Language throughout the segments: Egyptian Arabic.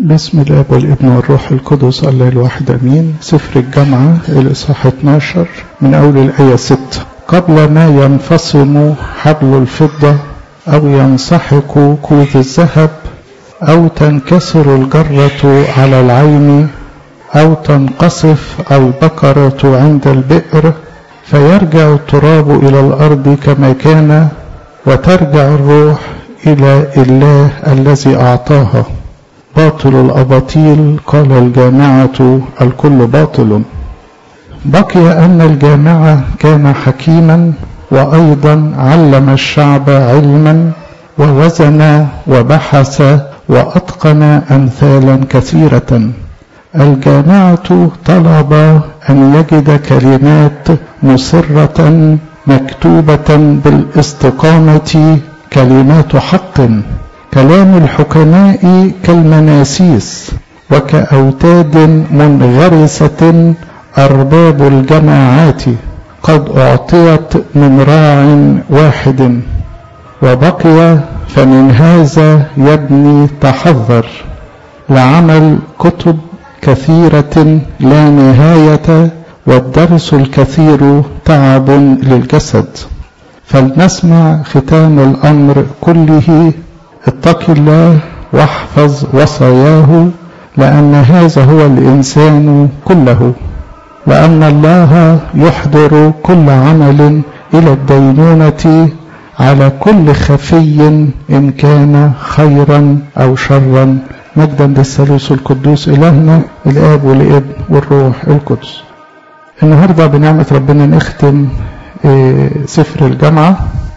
بسم الاب والابن والروح القدس الله الواحد امين سفر الجامعه الاصحاح 12 من اول الايه 6 قبل ما ينفصم حبل الفضه او ينسحق كوز الذهب او تنكسر الجره على العين او تنقصف البقره عند البئر فيرجع التراب الى الارض كما كان وترجع الروح الى الله الذي اعطاها باطل الأباطيل قال الجامعة الكل باطل بقي أن الجامعة كان حكيما وأيضا علم الشعب علما ووزن وبحث وأتقن أمثالا كثيرة الجامعة طلب أن يجد كلمات مسرة مكتوبة بالاستقامة كلمات حق كلام الحكماء كالمناسيس وكأوتاد منغرسة أرباب الجماعات قد أعطيت من راع واحد وبقي فمن هذا يبني تحذر لعمل كتب كثيرة لا نهاية والدرس الكثير تعب للجسد فلنسمع ختام الأمر كله اتق الله واحفظ وصاياه لأن هذا هو الإنسان كله لأن الله يحضر كل عمل إلى الدينونة على كل خفي إن كان خيرا أو شرا مجدا للثالوث القدوس إلهنا الآب والابن والروح القدس النهاردة بنعمة ربنا نختم سفر الجامعة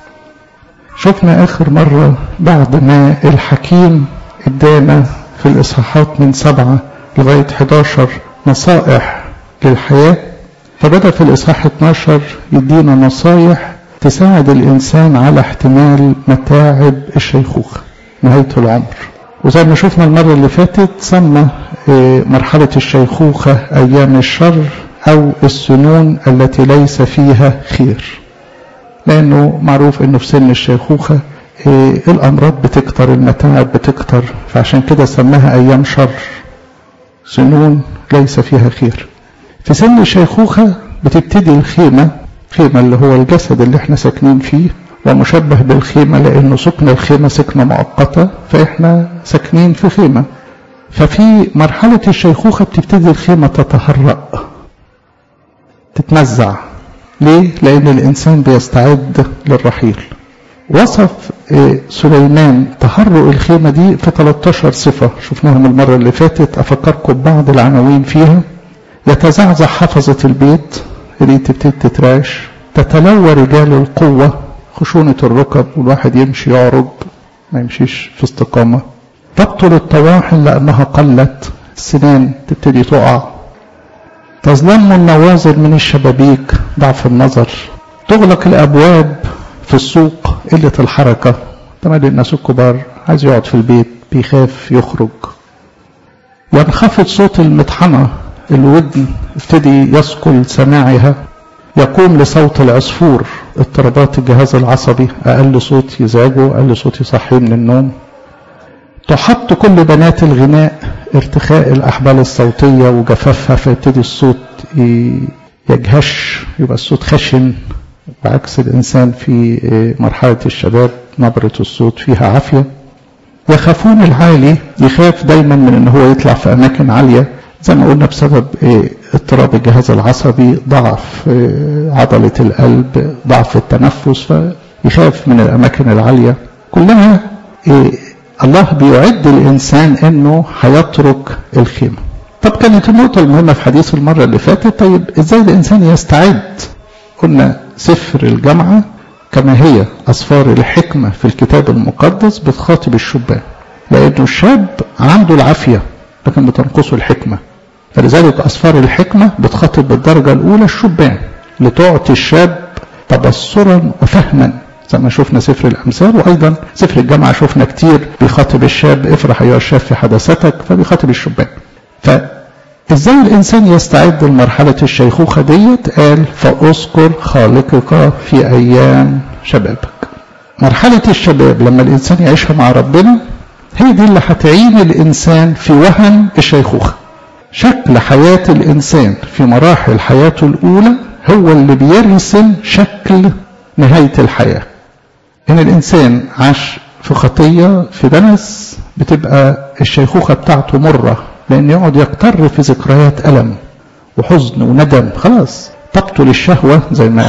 شفنا آخر مرة بعد ما الحكيم ادانا في الإصحاحات من سبعة لغاية 11 نصائح للحياة فبدأ في الإصحاح 12 يدينا نصايح تساعد الإنسان على احتمال متاعب الشيخوخة نهاية العمر وزي ما شفنا المرة اللي فاتت سمى مرحلة الشيخوخة أيام الشر أو السنون التي ليس فيها خير لأنه معروف أنه في سن الشيخوخة الأمراض بتكتر المتاعب بتكتر فعشان كده سماها أيام شر سنون ليس فيها خير في سن الشيخوخة بتبتدي الخيمة خيمة اللي هو الجسد اللي احنا ساكنين فيه ومشبه بالخيمة لأنه سكن الخيمة سكنة مؤقتة فإحنا ساكنين في خيمة ففي مرحلة الشيخوخة بتبتدي الخيمة تتهرأ تتمزع ليه؟ لأن الإنسان بيستعد للرحيل وصف سليمان تهرؤ الخيمة دي في 13 صفة شفناهم المرة اللي فاتت أفكركم ببعض العناوين فيها يتزعزع حفظة البيت اللي تبتدي تتراش تتلوى رجال القوة خشونة الركب والواحد يمشي يعرج ما يمشيش في استقامة تبطل الطواحن لأنها قلت السنان تبتدي تقع تظلم النواظر من الشبابيك ضعف النظر تغلق الأبواب في السوق قلة الحركة تمام الناس الكبار عايز يقعد في البيت بيخاف يخرج ينخفض صوت المطحنة الودن ابتدي يثقل سماعها يقوم لصوت العصفور اضطرابات الجهاز العصبي أقل صوت يزعجه أقل صوت يصحيه من النوم تحط كل بنات الغناء ارتخاء الأحبال الصوتية وجفافها فيبتدي الصوت يجهش يبقى الصوت خشن بعكس الإنسان في مرحلة الشباب نبرة الصوت فيها عافية يخافون العالي يخاف دايما من ان هو يطلع في اماكن عالية زي ما قلنا بسبب اضطراب الجهاز العصبي ضعف عضلة القلب ضعف التنفس فيخاف من الاماكن العالية كلها الله بيعد الانسان انه هيترك الخيمة طب كانت النقطة المهمة في حديث المرة اللي فاتت طيب ازاي الانسان يستعد قلنا سفر الجامعة كما هي أسفار الحكمة في الكتاب المقدس بتخاطب الشبان لأنه الشاب عنده العافية لكن بتنقصه الحكمة فلذلك أسفار الحكمة بتخاطب بالدرجة الأولى الشبان لتعطي الشاب تبصرا وفهما زي ما شفنا سفر الأمثال وأيضا سفر الجامعة شفنا كتير بيخاطب الشاب افرح أيها الشاب في حدثتك فبيخاطب الشبان فإزاي الإنسان يستعد لمرحلة الشيخوخة ديت قال فأذكر خالقك في أيام شبابك مرحلة الشباب لما الإنسان يعيشها مع ربنا هي دي اللي هتعين الإنسان في وهن الشيخوخة شكل حياة الإنسان في مراحل حياته الأولى هو اللي بيرسم شكل نهاية الحياة إن الإنسان عاش في خطية في دنس بتبقى الشيخوخة بتاعته مرة لأن يقعد يقتر في ذكريات ألم وحزن وندم خلاص تبطل الشهوة زي ما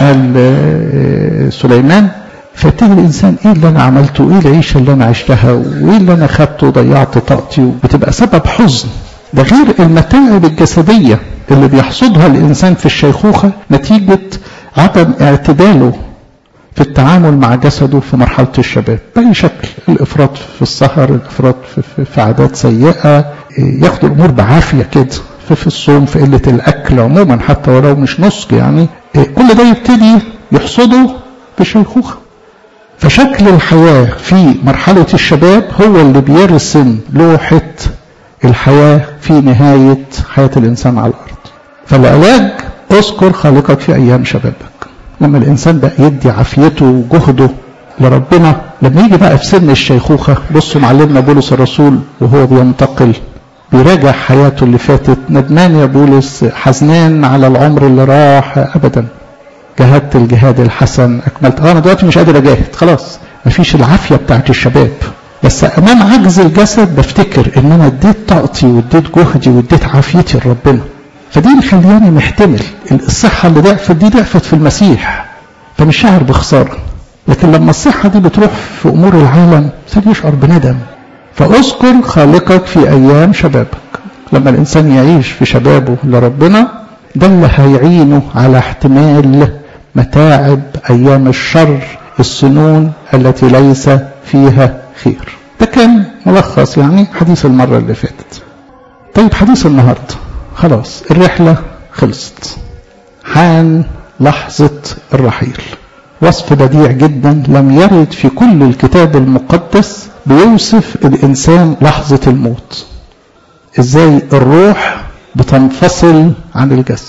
قال سليمان فيبتدي الإنسان إيه اللي أنا عملته إيه العيشة اللي أنا عشتها وإيه اللي أنا خدته وضيعت طاقتي بتبقى سبب حزن ده غير المتاعب الجسدية اللي بيحصدها الإنسان في الشيخوخة نتيجة عدم اعتداله في التعامل مع جسده في مرحلة الشباب بأي شكل الإفراط في السهر الإفراط في, في, في عادات سيئة ياخد الأمور بعافية كده في, في الصوم في قلة الأكل عموما حتى ولو مش نسك يعني كل ده يبتدي يحصده في الشيخوخة فشكل الحياة في مرحلة الشباب هو اللي بيرسم لوحة الحياة في نهاية حياة الإنسان على الأرض فالعلاج اذكر خالقك في أيام شبابك لما الإنسان بقى يدي عافيته وجهده لربنا لما يجي بقى في سن الشيخوخة بصوا معلمنا بولس الرسول وهو بينتقل بيراجع حياته اللي فاتت ندمان يا بولس حزنان على العمر اللي راح أبدا جاهدت الجهاد الحسن أكملت أنا دلوقتي مش قادر أجاهد خلاص مفيش العافية بتاعت الشباب بس أمام عجز الجسد بفتكر إن أنا اديت طاقتي واديت جهدي واديت عافيتي لربنا فدي مخلياني محتمل الصحة اللي ضعفت دي ضعفت في المسيح فمش شاعر بخسارة لكن لما الصحة دي بتروح في أمور العالم سيد يشعر بندم فاذكر خالقك في أيام شبابك لما الإنسان يعيش في شبابه لربنا ده اللي هيعينه على احتمال متاعب أيام الشر السنون التي ليس فيها خير ده كان ملخص يعني حديث المرة اللي فاتت طيب حديث النهاردة خلاص الرحلة خلصت حان لحظة الرحيل وصف بديع جدا لم يرد في كل الكتاب المقدس بيوصف الإنسان لحظة الموت ازاي الروح بتنفصل عن الجسد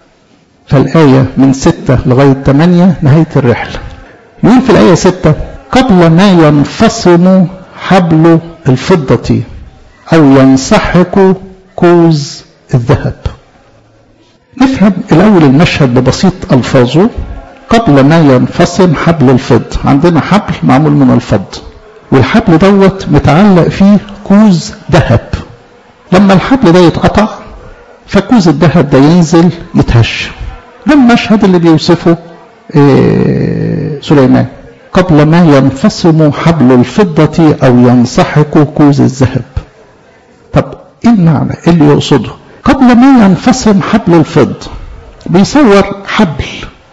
فالآية من ستة لغاية ثمانية نهاية الرحلة يقول في الآية ستة قبل ما ينفصم حبل الفضة أو ينسحق كوز الذهب نفهم الأول المشهد ببسيط ألفاظه قبل ما ينفصم حبل الفضة عندنا حبل معمول من الفضة والحبل دوت متعلق فيه كوز ذهب لما الحبل ده يتقطع فكوز الذهب ده ينزل يتهش ده المشهد اللي بيوصفه إيه سليمان قبل ما ينفصم حبل الفضة أو ينسحق كوز الذهب طب ايه المعنى اللي يقصده قبل ما ينفصم حبل الفضة بيصور حبل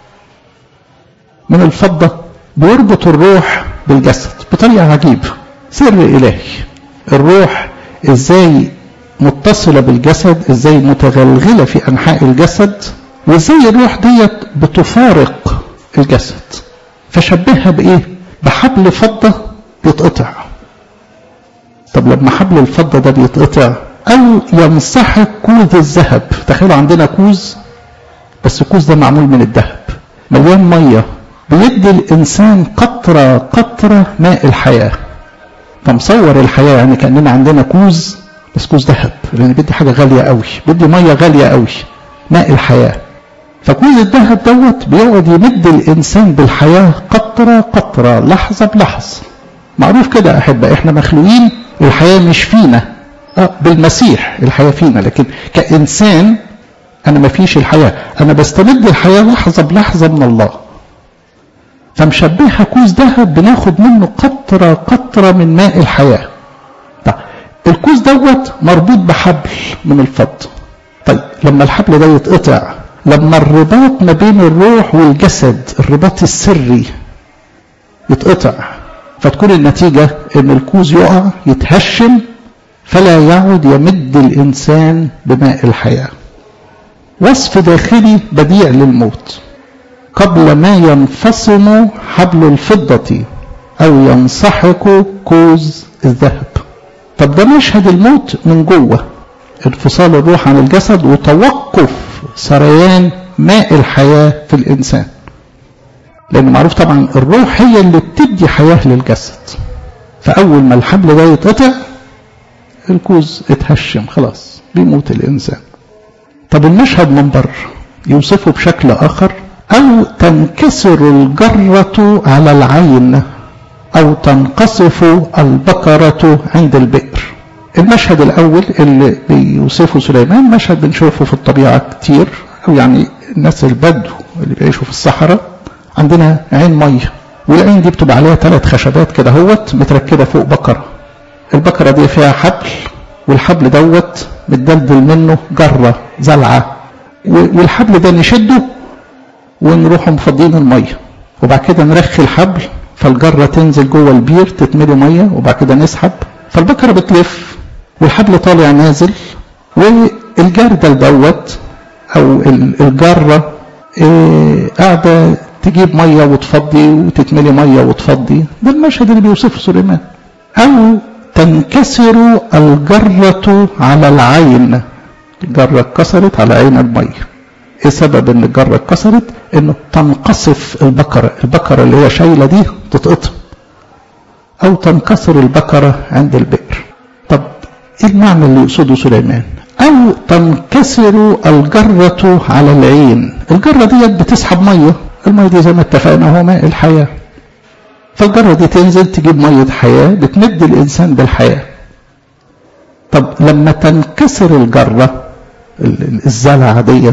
من الفضة بيربط الروح بالجسد بطريقة عجيبة سر إلهي الروح ازاي متصلة بالجسد ازاي متغلغلة في أنحاء الجسد وازاي الروح ديت بتفارق الجسد فشبهها بإيه بحبل فضة بيتقطع طب لما حبل الفضة ده بيتقطع أو ينسحق كوز الذهب تخيلوا عندنا كوز بس الكوز ده معمول من الذهب مليان مية بيدي الإنسان قطرة قطرة ماء الحياة فمصور الحياة يعني كأننا عندنا كوز بس كوز ذهب لأن بيدي حاجة غالية قوي بيدي مية غالية قوي ماء الحياة فكوز الذهب دوت بيقعد يمد الإنسان بالحياة قطرة قطرة لحظة بلحظة معروف كده أحبة إحنا مخلوقين الحياة مش فينا آه بالمسيح الحياة فينا لكن كإنسان أنا ما فيش الحياة أنا بستمد الحياة لحظة بلحظة من الله فمشبهها كوز ذهب بناخد منه قطرة قطرة من ماء الحياة طيب الكوز دوت مربوط بحبل من الفضة طيب لما الحبل ده يتقطع لما الرباط ما بين الروح والجسد الرباط السري يتقطع فتكون النتيجة ان الكوز يقع يتهشم فلا يعد يمد الإنسان بماء الحياة وصف داخلي بديع للموت قبل ما ينفصم حبل الفضة أو ينسحق كوز الذهب طب ده مشهد الموت من جوه انفصال الروح عن الجسد وتوقف سريان ماء الحياة في الإنسان لأن معروف طبعا الروح هي اللي بتدي حياة للجسد فأول ما الحبل ده يتقطع الكوز اتهشم خلاص بيموت الإنسان طب المشهد من بره يوصفه بشكل آخر أو تنكسر الجرة على العين أو تنقصف البقرة عند البئر المشهد الأول اللي بيوصفه سليمان مشهد بنشوفه في الطبيعة كتير أو يعني الناس البدو اللي بيعيشوا في الصحراء عندنا عين مية والعين دي بتبقى عليها ثلاث خشبات كده هوت متركبة فوق بقرة البقرة دي فيها حبل والحبل دوت متدلدل منه جرة زلعة والحبل ده نشده ونروح مفضين المية وبعد كده نرخي الحبل فالجرة تنزل جوه البير تتملي مية وبعد كده نسحب فالبقرة بتلف والحبل طالع نازل والجردل دوت او الجرة إيه قاعدة تجيب مية وتفضي وتتملي مية وتفضي ده المشهد اللي بيوصفه سليمان او تنكسر الجرة على العين الجرة اتكسرت على عين المية ايه سبب ان الجرة اتكسرت انه تنقصف البقرة البقرة اللي هي شايلة دي تتقطم او تنكسر البقرة عند البئر طب ايه المعنى اللي يقصده سليمان او تنكسر الجرة على العين الجرة ديت بتسحب مية المية دي زي ما اتفقنا هو ماء الحياة فالجرة دي تنزل تجيب مية حياة بتمد الإنسان بالحياة طب لما تنكسر الجرة الزلعة ديت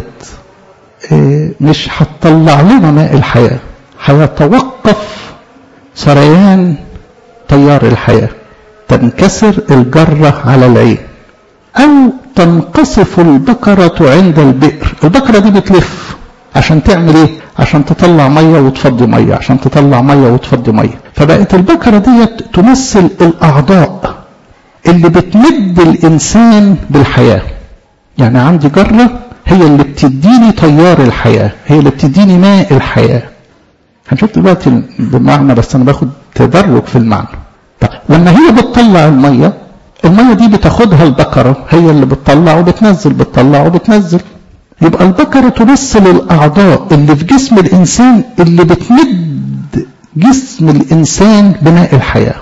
مش هتطلع لنا ماء الحياة هيتوقف سريان تيار الحياة تنكسر الجرة على العين أو تنقصف البقرة عند البئر البقرة دي بتلف عشان تعمل ايه عشان تطلع مية وتفضي مية عشان تطلع مية وتفضي مية فبقت البقرة ديت تمثل الأعضاء اللي بتمد الإنسان بالحياة يعني عندي جرة هي اللي بتديني تيار الحياة هي اللي بتديني ماء الحياة هنشوف دلوقتي بالمعنى بس أنا باخد تدرج في المعنى طيب لما هي بتطلع المية المية دي بتاخدها البقرة هي اللي بتطلع وبتنزل بتطلع وبتنزل يبقى البقرة تمثل الأعضاء اللي في جسم الإنسان اللي بتمد جسم الإنسان بماء الحياة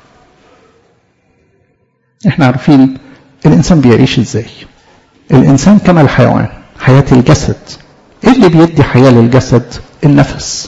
احنا عارفين الإنسان بيعيش ازاي الإنسان كما الحيوان حياة الجسد ايه اللي بيدي حياة للجسد النفس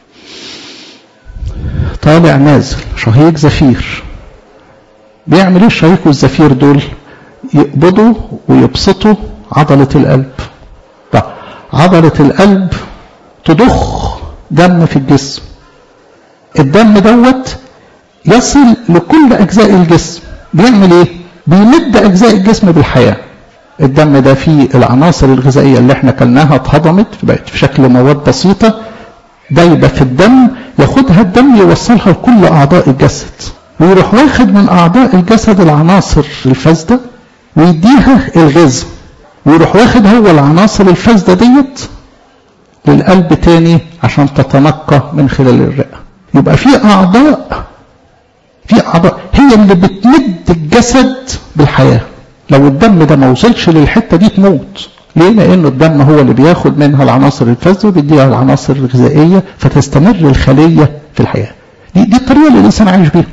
طالع نازل شهيق زفير بيعمل ايه الشهيق والزفير دول يقبضوا ويبسطوا عضلة القلب طيب عضلة القلب تضخ دم في الجسم الدم دوت يصل لكل أجزاء الجسم بيعمل ايه بيمد أجزاء الجسم بالحياة الدم ده فيه العناصر الغذائية اللي احنا كلناها اتهضمت بقت في شكل مواد بسيطة دايبة في الدم ياخدها الدم يوصلها لكل أعضاء الجسد ويروح واخد من أعضاء الجسد العناصر الفاسدة ويديها الغذاء ويروح واخد هو العناصر الفاسدة ديت للقلب تاني عشان تتنقى من خلال الرئة يبقى في أعضاء في أعضاء هي اللي بتمد الجسد بالحياة لو الدم ده ما وصلش للحتة دي تموت ليه؟ لأنه الدم هو اللي بياخد منها العناصر الفاسدة وبيديها العناصر الغذائية فتستمر الخلية في الحياة دي, دي الطريقة اللي الإنسان عايش بيها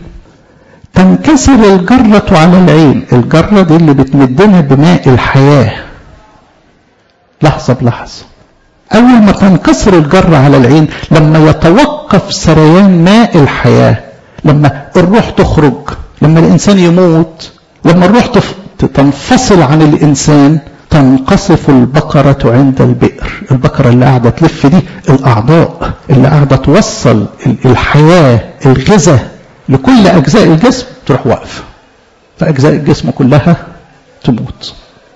تنكسر الجرة على العين الجرة دي اللي بتمدنا بماء الحياة لحظة بلحظة أول ما تنكسر الجرة على العين لما يتوقف سريان ماء الحياة لما الروح تخرج لما الإنسان يموت لما الروح تنفصل عن الإنسان تنقصف البقرة عند البئر البقرة اللي قاعدة تلف دي الأعضاء اللي قاعدة توصل الحياة الغذاء لكل أجزاء الجسم تروح واقفة فأجزاء الجسم كلها تموت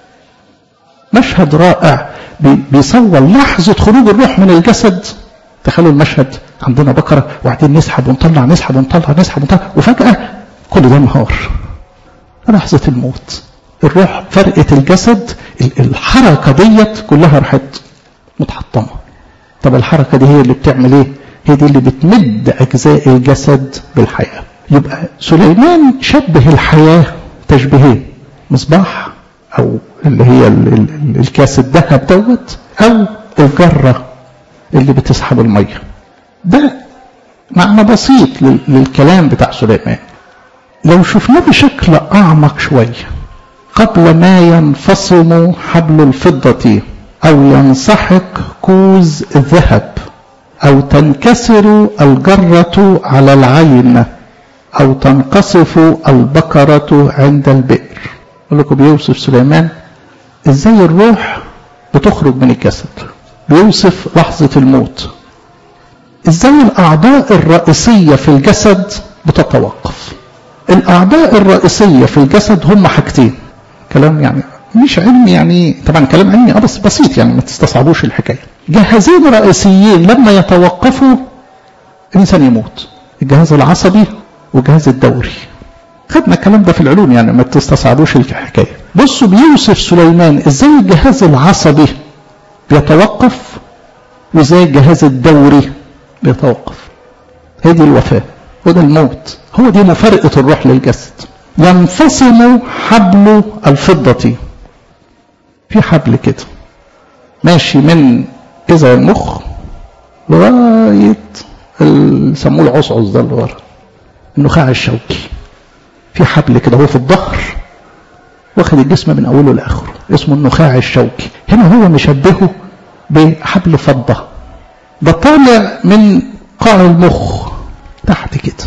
مشهد رائع بيصور لحظة خروج الروح من الجسد تخيلوا المشهد عندنا بقرة وبعدين نسحب ونطلع نسحب ونطلع نسحب ونطلع وفجأة كل ده انهار لحظة الموت الروح فرقت الجسد الحركة ديت كلها راحت متحطمة طب الحركة دي هي اللي بتعمل ايه هي دي اللي بتمد أجزاء الجسد بالحياة يبقى سليمان شبه الحياة تشبيهين مصباح أو اللي هي الكاس الذهب دوت أو الجرة اللي بتسحب المية ده معنى بسيط للكلام بتاع سليمان لو شفناه بشكل أعمق شوية قبل ما ينفصم حبل الفضة أو ينسحق كوز الذهب أو تنكسر الجرة على العين أو تنقصف البقرة عند البئر أقول لكم بيوصف سليمان إزاي الروح بتخرج من الجسد بيوصف لحظة الموت إزاي الأعضاء الرئيسية في الجسد بتتوقف الأعضاء الرئيسية في الجسد هم حاجتين كلام يعني مش علمي يعني طبعا كلام علمي اه بس بسيط يعني ما تستصعبوش الحكايه جهازين رئيسيين لما يتوقفوا الانسان يموت الجهاز العصبي والجهاز الدوري خدنا الكلام ده في العلوم يعني ما تستصعبوش الحكايه بصوا بيوصف سليمان ازاي الجهاز العصبي بيتوقف وازاي الجهاز الدوري بيتوقف هي دي الوفاه وده الموت هو دي مفارقه الروح للجسد ينفصل حبل الفضه في حبل كده ماشي من جذع المخ لغاية سموه العصعص ده اللي ورا النخاع الشوكي في حبل كده هو في الظهر واخد الجسم من اوله لاخره اسمه النخاع الشوكي هنا هو مشبهه بحبل فضة ده طالع من قاع المخ تحت كده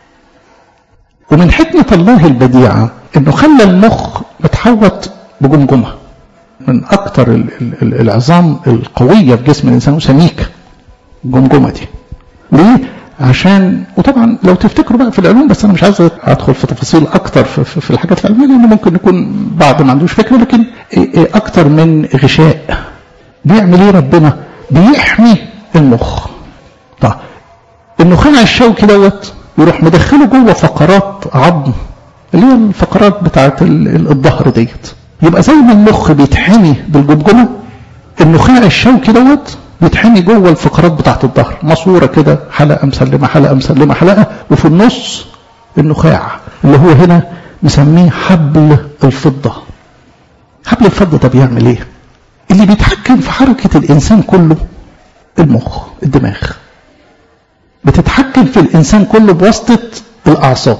ومن حكمة الله البديعة انه خلى المخ متحوط بجمجمه من اكتر العظام القوية في جسم الانسان وسميكة الجمجمة دي ليه؟ عشان وطبعا لو تفتكروا بقى في العلوم بس انا مش عايز ادخل في تفاصيل اكتر في, في, في الحاجات العلميه لان ممكن يكون بعض ما عندوش فكره لكن اكتر من غشاء بيعمل ايه ربنا؟ بيحمي المخ. طيب النخاع الشوكي دوت يروح مدخله جوه فقرات عظم اللي هي الفقرات بتاعت الظهر ديت. يبقى زي ما المخ بيتحمي بالجمجمه النخاع الشوكي دوت بيتحمي جوه الفقرات بتاعت الظهر ماسوره كده حلقه مسلمه حلقه مسلمه حلقه وفي النص النخاع اللي هو هنا مسميه حبل الفضه حبل الفضه ده بيعمل ايه اللي بيتحكم في حركه الانسان كله المخ الدماغ بتتحكم في الانسان كله بواسطه الاعصاب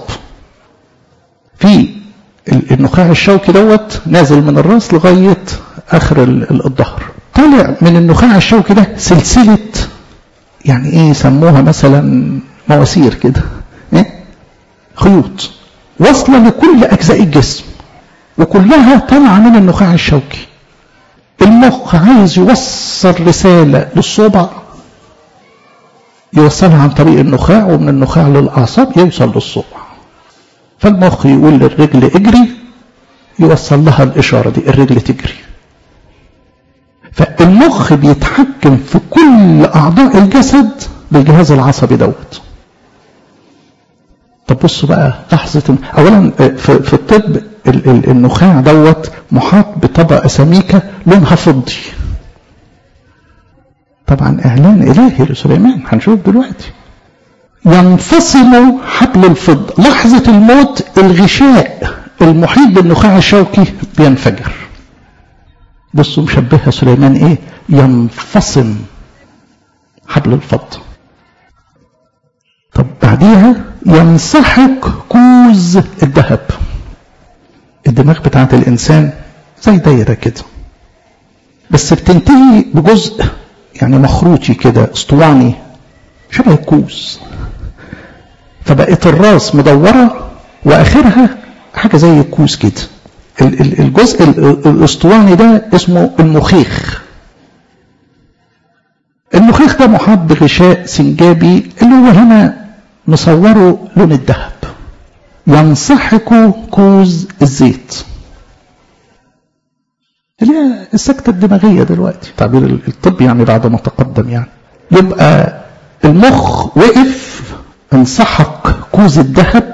في النخاع الشوكي دوت نازل من الراس لغايه اخر الظهر طالع من النخاع الشوكي ده سلسله يعني ايه يسموها مثلا مواسير كده إيه؟ خيوط واصله لكل اجزاء الجسم وكلها طالعه من النخاع الشوكي المخ عايز يوصل رساله للصبع يوصلها عن طريق النخاع ومن النخاع للاعصاب يوصل للصبع فالمخ يقول للرجل اجري يوصل لها الاشاره دي الرجل تجري فالمخ بيتحكم في كل اعضاء الجسد بالجهاز العصبي دوت طب بصوا بقى لحظة أولا في, في الطب النخاع دوت محاط بطبقة سميكة لونها فضي طبعا إعلان إلهي لسليمان هنشوف دلوقتي ينفصل حبل الفضة لحظة الموت الغشاء المحيط بالنخاع الشوكي بينفجر بصوا مشبهها سليمان ايه ينفصل حبل الفضة طب بعديها ينسحق كوز الذهب الدماغ بتاعت الانسان زي دايرة كده بس بتنتهي بجزء يعني مخروطي كده اسطواني شبه الكوز فبقت الراس مدورة واخرها حاجة زي الكوز كده الجزء الاسطواني ده اسمه المخيخ المخيخ ده محاط بغشاء سنجابي اللي هو هنا مصوره لون الذهب ينسحق كوز الزيت اللي هي السكتة الدماغية دلوقتي تعبير الطب يعني بعد ما تقدم يعني يبقى المخ وقف انسحق كوز الذهب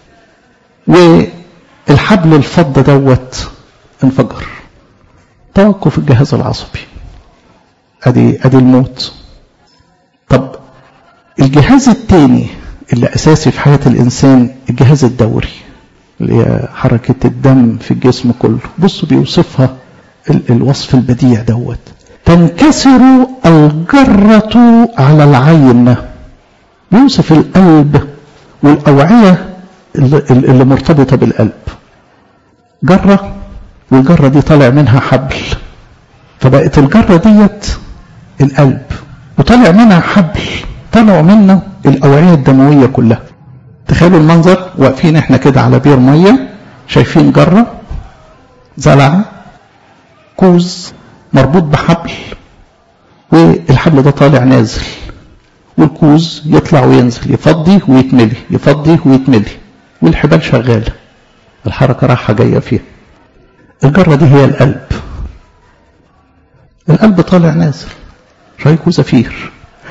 والحبل الفضة دوت انفجر توقف الجهاز العصبي ادي ادي الموت طب الجهاز الثاني اللي اساسي في حياه الانسان الجهاز الدوري اللي هي حركه الدم في الجسم كله بصوا بيوصفها الوصف البديع دوت تنكسر الجرة على العين بيوصف القلب والأوعية اللي مرتبطة بالقلب جرة والجرة دي طالع منها حبل فبقت الجرة ديت القلب وطالع منها حبل طلعوا منه الأوعية الدموية كلها تخيلوا المنظر واقفين احنا كده على بير مية شايفين جرة زلعة كوز مربوط بحبل والحبل ده طالع نازل والكوز يطلع وينزل يفضي ويتملي يفضي ويتملي والحبال شغالة الحركة رايحة جاية فيها الجرة دي هي القلب القلب طالع نازل شايك وزفير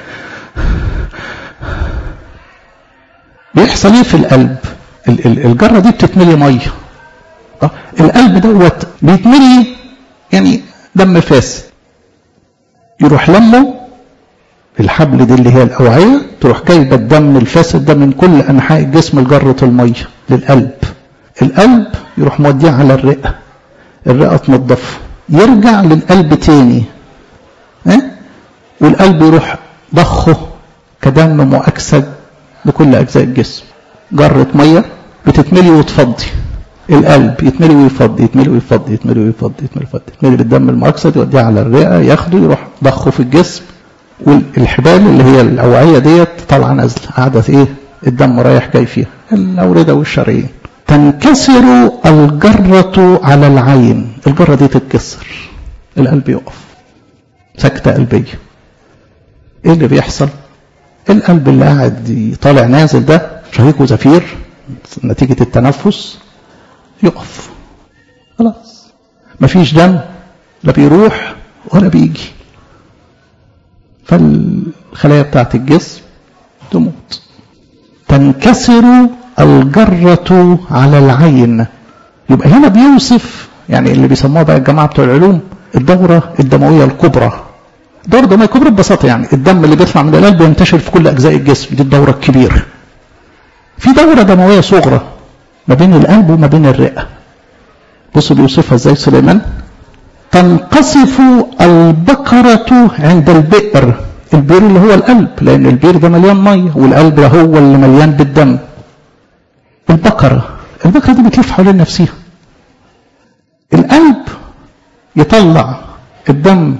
بيحصل ايه في القلب الجرة دي بتتملي مية القلب دوت بيتملي يعني دم فاسد يروح لمه الحبل دي اللي هي الأوعية تروح جايبة الدم الفاسد ده من كل أنحاء الجسم لجرة المية للقلب القلب يروح موديه على الرئة الرئة تنضفه يرجع للقلب تاني اه؟ والقلب يروح ضخه كدم مؤكسد لكل أجزاء الجسم جرة مية بتتملي وتفضي القلب يتملي ويفضي يتملي ويفضي يتملي ويفضي يتملي ويفضي يتملي بالدم المؤكسد يوديه على الرئة ياخده يروح ضخه في الجسم والحبال اللي هي الأوعية ديت طالعة نازلة قاعدة إيه الدم رايح جاي فيها الأوردة والشرايين تنكسر الجرة على العين الجرة دي تتكسر القلب يقف سكتة قلبية ايه اللي بيحصل القلب اللي قاعد طالع نازل ده شهيق وزفير نتيجة التنفس يقف خلاص مفيش دم لا بيروح ولا بيجي فالخلايا بتاعت الجسم تموت تنكسر الجرة على العين يبقى هنا بيوصف يعني اللي بيسموها بقى الجماعة بتوع العلوم الدورة الدموية الكبرى الدورة الدموية الكبرى ببساطة يعني الدم اللي بيطلع من القلب ينتشر في كل أجزاء الجسم دي الدورة الكبيرة في دورة دموية صغرى ما بين القلب وما بين الرئة بصوا بيوصفها ازاي سليمان تنقصف البقرة عند البئر البئر اللي هو القلب لأن البئر ده مليان مية والقلب ده هو اللي مليان بالدم البقرة البقرة دي بتلف حوالين نفسها القلب يطلع الدم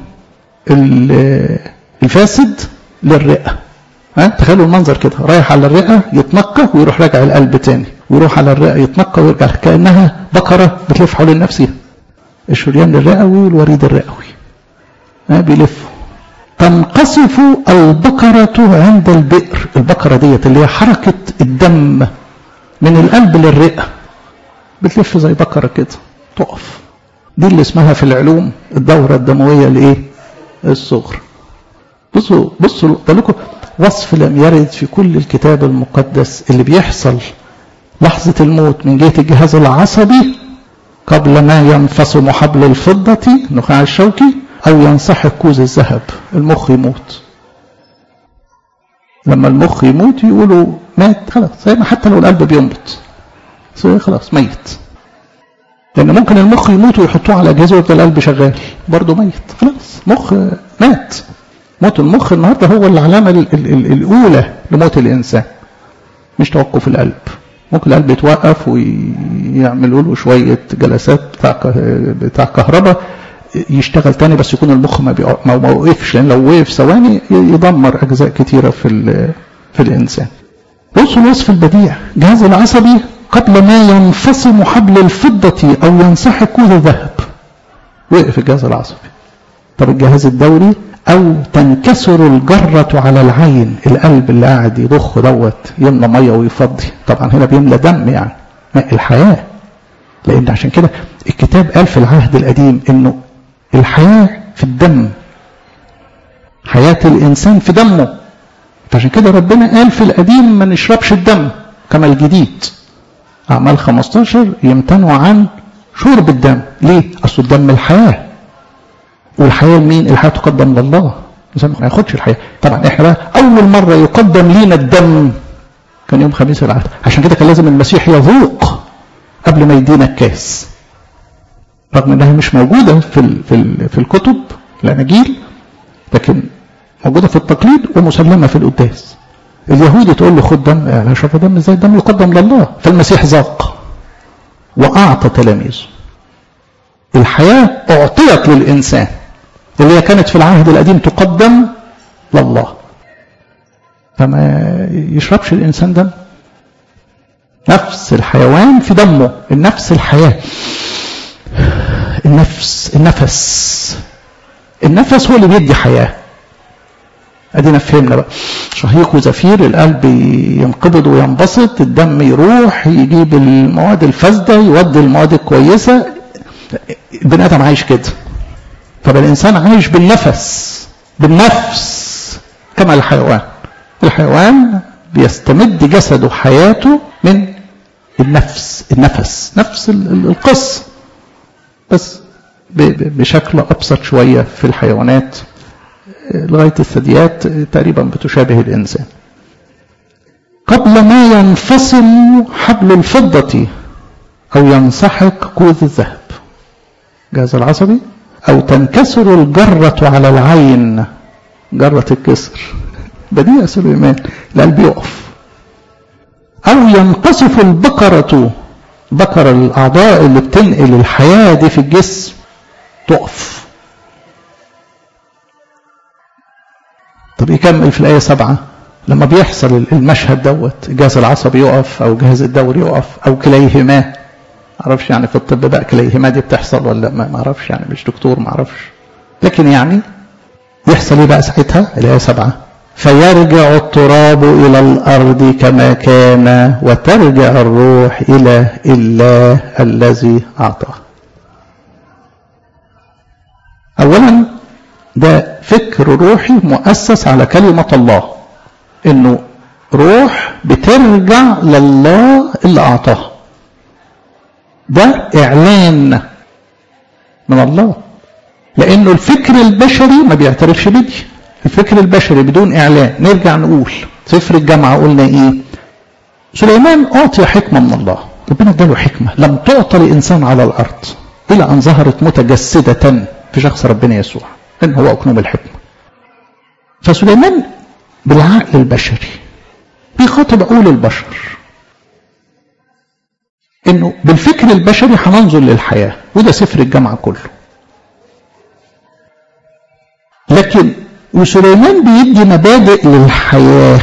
الفاسد للرئة ها تخيلوا المنظر كده رايح على الرئة يتنقى ويروح راجع القلب تاني ويروح على الرئة يتنقى ويرجع كأنها بقرة بتلف حوالين نفسها الشريان الرئوي والوريد الرئوي ها بيلفوا تنقصف البقرة عند البئر البقرة ديت اللي هي حركة الدم من القلب للرئة بتلف زي بقرة كده تقف دي اللي اسمها في العلوم الدورة الدموية الايه الصغرى بصوا بصوا لكم وصف لم يرد في كل الكتاب المقدس اللي بيحصل لحظة الموت من جهة الجهاز العصبي قبل ما ينفصم حبل الفضة نخاع الشوكي أو ينسحب كوز الذهب المخ يموت لما المخ يموت يقولوا مات خلاص زي ما حتى لو القلب بينبض خلاص ميت لأن ممكن المخ يموت ويحطوه على أجهزة ويفضل القلب شغال برضه ميت خلاص مخ مات موت المخ النهارده هو العلامة ال ال ال الأولى لموت الإنسان مش توقف القلب ممكن القلب يتوقف ويعملوا له شوية جلسات بتاع بتاع كهرباء يشتغل تاني بس يكون المخ ما ما وقفش لأن لو وقف ثواني يدمر أجزاء كتيرة في في الإنسان. بصوا الوصف البديع الجهاز العصبي قبل ما ينفصم حبل الفضة أو ينسحب كوز الذهب وقف الجهاز العصبي. طب الجهاز الدوري أو تنكسر الجرة على العين القلب اللي قاعد يضخ دوت يملى مية ويفضي طبعا هنا بيملى دم يعني ماء الحياة لأن عشان كده الكتاب قال في العهد القديم إنه الحياة في الدم حياة الإنسان في دمه فعشان كده ربنا قال في القديم ما نشربش الدم كما الجديد أعمال 15 يمتنعوا عن شرب الدم ليه؟ أصل الدم الحياة والحياة لمين؟ الحياة تقدم لله الإنسان ما ياخدش الحياة طبعا احنا بقى أول مرة يقدم لينا الدم كان يوم خميس العهد عشان كده كان لازم المسيح يذوق قبل ما يدينا الكاس رغم انها مش موجودة في ال في ال في الكتب الاناجيل لكن موجودة في التقليد ومسلمة في القداس اليهودي تقول له خد دم يعني شوف دم ازاي الدم يقدم لله فالمسيح ذاق واعطى تلاميذه الحياة أعطيت للإنسان اللي هي كانت في العهد القديم تقدم لله فما يشربش الإنسان دم نفس الحيوان في دمه النفس الحياة النفس النفس النفس هو اللي بيدي حياة ادينا فهمنا بقى شهيق وزفير القلب ينقبض وينبسط الدم يروح يجيب المواد الفاسدة يودي المواد الكويسة البني ادم عايش كده فبقى الانسان عايش بالنفس بالنفس كما الحيوان الحيوان بيستمد جسده حياته من النفس النفس نفس القصة بس بشكل أبسط شوية في الحيوانات لغاية الثدييات تقريبا بتشابه الإنسان قبل ما ينفصل حبل الفضة أو ينسحق كوز الذهب جهاز العصبي أو تنكسر الجرة على العين جرة الكسر بديع سليمان القلب يقف أو ينقصف البقرة بقر الأعضاء اللي بتنقل الحياة دي في الجسم تقف طب يكمل في الآية سبعة لما بيحصل المشهد دوت الجهاز العصبي يقف أو الجهاز الدوري يقف أو كليهما معرفش يعني في الطب بقى كليهما دي بتحصل ولا ما معرفش يعني مش دكتور معرفش لكن يعني يحصل ايه بقى ساعتها الآية سبعة فيرجع التراب إلى الأرض كما كان وترجع الروح إلى الله الذي أعطاه أولا ده فكر روحي مؤسس على كلمة الله إنه روح بترجع لله اللي أعطاه ده إعلان من الله لأنه الفكر البشري ما بيعترفش بدي الفكر البشري بدون إعلان نرجع نقول سفر الجامعة قلنا إيه سليمان أعطي حكمة من الله ربنا اداله حكمة لم تعطى لإنسان على الأرض إلى أن ظهرت متجسدة في شخص ربنا يسوع إن هو أكنوم الحكمة فسليمان بالعقل البشري بيخاطب عقول البشر انه بالفكر البشري هننظر للحياه وده سفر الجامعه كله لكن وسليمان بيدي مبادئ للحياه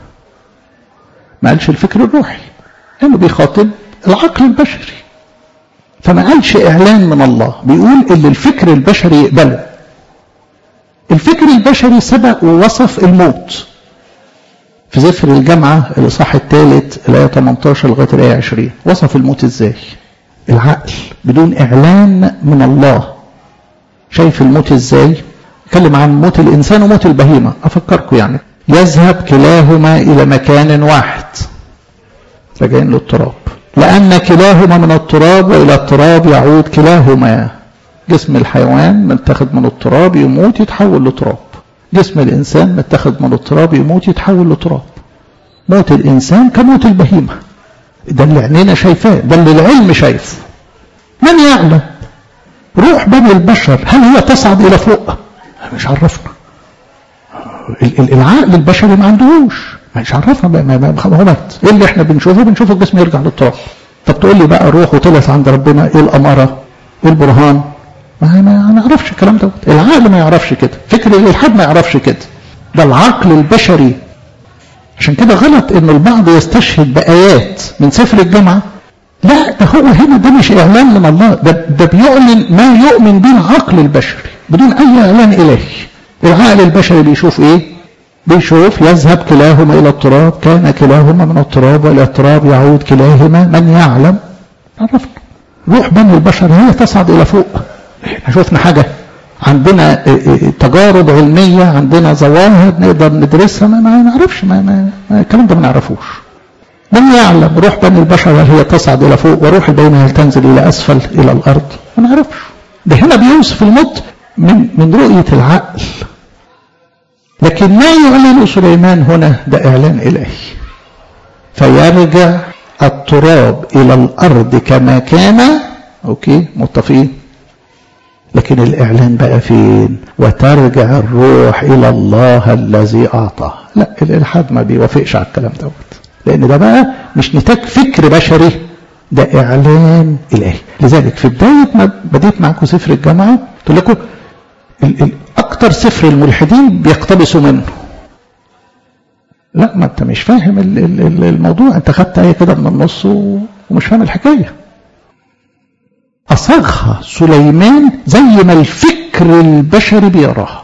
ما قالش الفكر الروحي لانه بيخاطب العقل البشري فما قالش اعلان من الله بيقول اللي الفكر البشري يقبله الفكر البشري سبق ووصف الموت في سفر الجامعة الإصحاح الثالث الآية 18 لغاية الآية 20 وصف الموت إزاي؟ العقل بدون إعلان من الله شايف الموت إزاي؟ اتكلم عن موت الإنسان وموت البهيمة أفكركم يعني يذهب كلاهما إلى مكان واحد راجعين للتراب لأن كلاهما من التراب وإلى التراب يعود كلاهما جسم الحيوان متاخد من التراب يموت يتحول لتراب جسم الإنسان متاخد من التراب يموت يتحول لتراب موت الإنسان كموت البهيمة ده اللي عينينا شايفاه ده اللي العلم شايفه من يعلم روح بني البشر هل هي تصعد إلى فوق مش عرفنا العقل البشري ما عندهوش مش عرفنا ما ما هو مات ايه اللي احنا بنشوفه بنشوف الجسم يرجع للتراب طب تقول لي بقى روح وطلعت عند ربنا ايه الاماره ايه البرهان ما ما نعرفش الكلام دوت العقل ما يعرفش كده فكر الالحاد ما يعرفش كده ده العقل البشري عشان كده غلط ان البعض يستشهد بايات من سفر الجامعه لا ده هو هنا ده مش اعلان من الله ده, ده بيعلن ما يؤمن به العقل البشري بدون اي اعلان الهي العقل البشري بيشوف ايه بيشوف يذهب كلاهما الى التراب كان كلاهما من التراب والى التراب يعود كلاهما من يعلم عرفنا روح بني البشر هي تصعد الى فوق احنا شفنا حاجة عندنا تجارب علمية عندنا ظواهر نقدر ندرسها ما, ما نعرفش ما, ما, ما الكلام ده ما نعرفوش من يعلم روح بني البشر هل هي تصعد إلى فوق وروح البين هل تنزل إلى أسفل إلى الأرض ما نعرفش ده هنا بيوصف الموت من, من رؤية العقل لكن ما يعلن سليمان هنا ده إعلان إلهي فيرجع التراب إلى الأرض كما كان أوكي متفقين لكن الإعلان بقى فين وترجع الروح إلى الله الذي أعطاه لا الإلحاد ما بيوافقش على الكلام دوت لأن ده بقى مش نتاج فكر بشري ده إعلان إلهي لذلك في بداية ما بديت معكم سفر الجامعة قلت لكم أكتر سفر الملحدين بيقتبسوا منه لا ما انت مش فاهم الموضوع انت خدت ايه كده من النص ومش فاهم الحكايه اصاغها سليمان زي ما الفكر البشري بيراها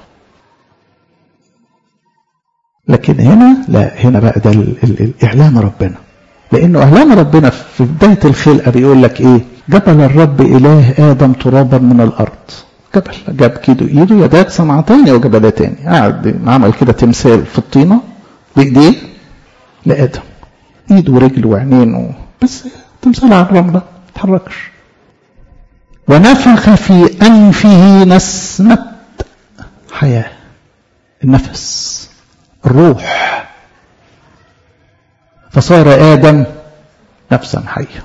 لكن هنا لا هنا بقى ده الاعلام ربنا لانه اعلام ربنا في بدايه الخلقه بيقول لك ايه جبل الرب اله ادم ترابا من الارض جبل جاب كده ايده يدات صنعتين وجبلتين قاعد عمل كده تمثال في الطينه بايديه لادم ايد ورجل وعينين و... بس تمثال على الرمله ما تتحركش ونفخ في انفه نسمه حياه النفس الروح فصار ادم نفسا حيه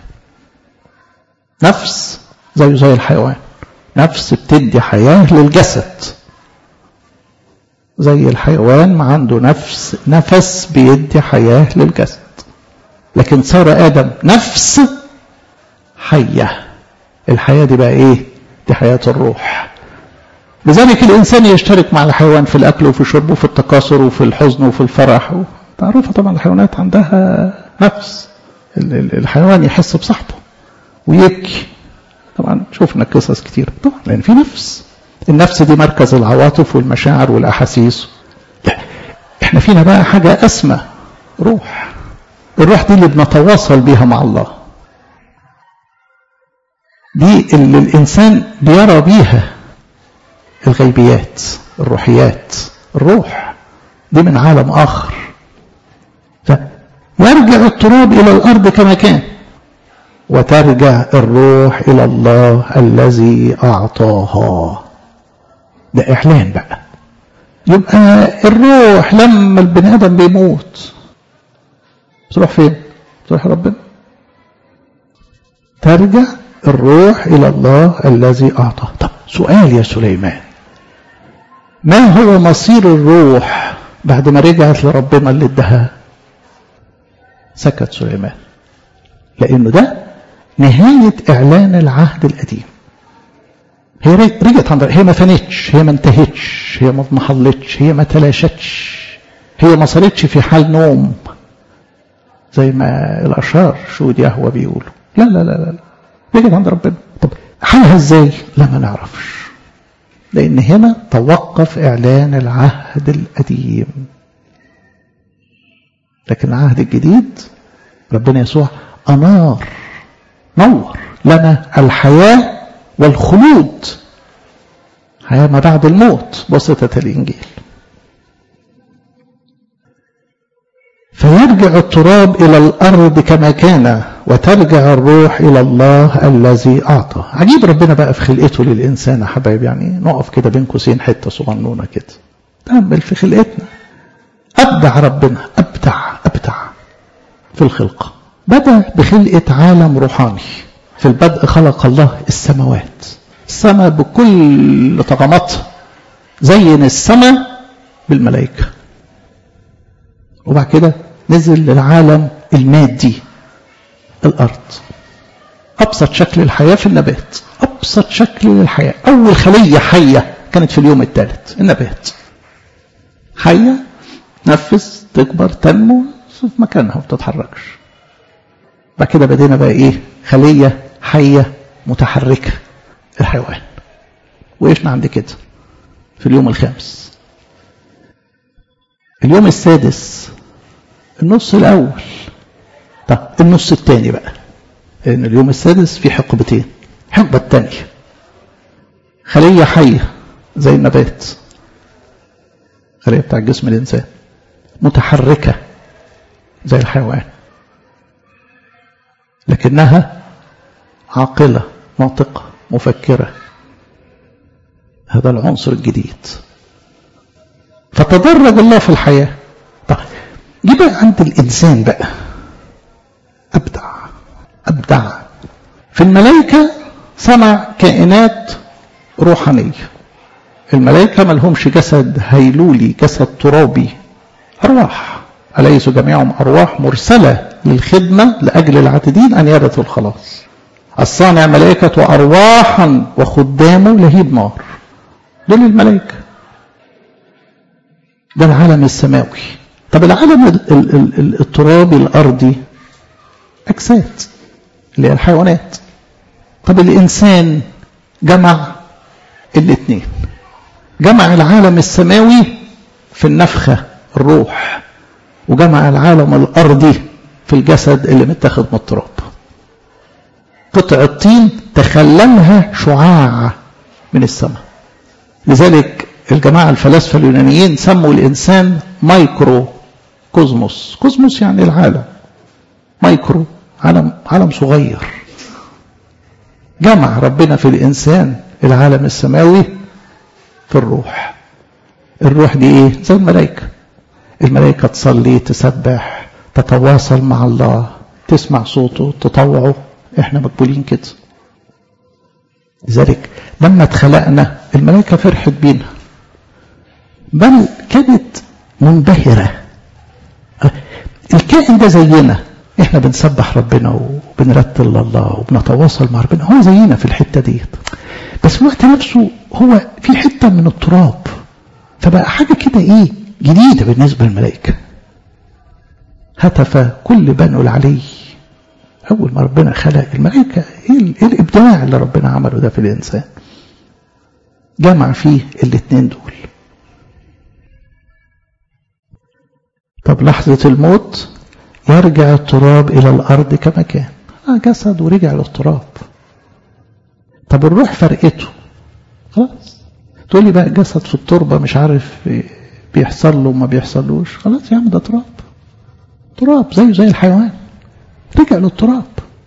نفس زيه زي الحيوان نفس بتدي حياه للجسد زي الحيوان ما عنده نفس نفس بيدي حياة للجسد لكن صار آدم نفس حية الحياة دي بقى ايه دي حياة الروح لذلك الإنسان يشترك مع الحيوان في الأكل وفي الشرب وفي التكاثر وفي الحزن وفي الفرح تعرفها طبعا الحيوانات عندها نفس الحيوان يحس بصاحبه ويبكي طبعا شفنا قصص كتير طبعا لأن في نفس النفس دي مركز العواطف والمشاعر والأحاسيس لا احنا فينا بقى حاجة أسمى روح الروح دي اللي بنتواصل بيها مع الله دي اللي الإنسان بيرى بيها الغيبيات الروحيات الروح دي من عالم آخر فيرجع التراب إلى الأرض كما كان وترجع الروح إلى الله الذي أعطاها ده إعلان بقى يبقى الروح لما البني آدم بيموت تروح فين؟ تروح ربنا ترجع الروح إلى الله الذي أعطاه طب سؤال يا سليمان ما هو مصير الروح بعد ما رجعت لربنا اللي ادها سكت سليمان لأنه ده نهاية إعلان العهد القديم هي رجعت عند هي ما فنتش هي ما انتهتش هي ما اضمحلتش هي ما تلاشتش هي ما صارتش في حال نوم زي ما الأشرار شهود يهوى بيقولوا لا لا لا لا رجعت عند ربنا طب حالها ازاي لا ما نعرفش لأن هنا توقف إعلان العهد القديم لكن العهد الجديد ربنا يسوع أنار نور لنا الحياة والخلود حياة ما بعد الموت بسطة الإنجيل فيرجع التراب إلى الأرض كما كان وترجع الروح إلى الله الذي أعطى عجيب ربنا بقى في خلقته للإنسان يا حبايب يعني نقف كده بين قوسين حتة صغنونة كده تأمل في خلقتنا أبدع ربنا أبدع أبدع في الخلقة بدأ بخلقة عالم روحاني في البدء خلق الله السماوات السماء بكل طغماتها زين السماء بالملائكة وبعد كده نزل للعالم المادي الأرض أبسط شكل الحياة في النبات أبسط شكل للحياة أول خلية حية كانت في اليوم الثالث النبات حية نفس تكبر تنمو في مكانها ما بتتحركش بعد كده بدينا بقى ايه خلية حية متحركة الحيوان وقفنا عند كده في اليوم الخامس اليوم السادس النص الأول طب النص الثاني بقى لأن اليوم السادس في حقبتين الحقبة الثانية خلية حية زي النبات خلية بتاع جسم الإنسان متحركة زي الحيوان لكنها عاقلة ناطقة مفكرة هذا العنصر الجديد فتدرج الله في الحياة طيب جه بقى عند الإنسان بقى أبدع أبدع في الملائكة صنع كائنات روحانية الملائكة ما لهمش جسد هيلولي جسد ترابي أرواح أليس جميعهم أرواح مرسلة للخدمة لأجل العاتدين أن يرثوا الخلاص الصانع ملائكة وأرواحا وخدامه لهيب نار دول الملائكة ده العالم السماوي طب العالم ال ال ال الترابي الأرضي أجساد اللي هي الحيوانات طب الإنسان جمع الاثنين جمع العالم السماوي في النفخة الروح وجمع العالم الأرضي في الجسد اللي متاخد من التراب قطع الطين تخللها شعاع من السماء لذلك الجماعة الفلاسفة اليونانيين سموا الإنسان مايكرو كوزموس كوزموس يعني العالم مايكرو عالم عالم صغير جمع ربنا في الإنسان العالم السماوي في الروح الروح دي ايه زي الملائكة الملائكة تصلي تسبح تتواصل مع الله تسمع صوته تطوعه احنا مقبولين كده لذلك لما اتخلقنا الملائكة فرحت بينا بل كانت منبهرة الكائن ده زينا احنا بنسبح ربنا وبنرتل الله وبنتواصل مع ربنا هو زينا في الحتة ديت بس في الوقت نفسه هو في حتة من التراب فبقى حاجة كده ايه جديدة بالنسبة للملائكة هتف كل بنو العلي أول ما ربنا خلق الملائكة إيه, إيه الإبداع اللي ربنا عمله ده في الإنسان جمع فيه الاثنين دول طب لحظة الموت يرجع التراب إلى الأرض كما كان آه جسد ورجع للتراب طب الروح فرقته خلاص تقول لي بقى جسد في التربة مش عارف بيحصل له وما بيحصلوش خلاص يا عم ده تراب تراب زيه زي الحيوان رجع للتراب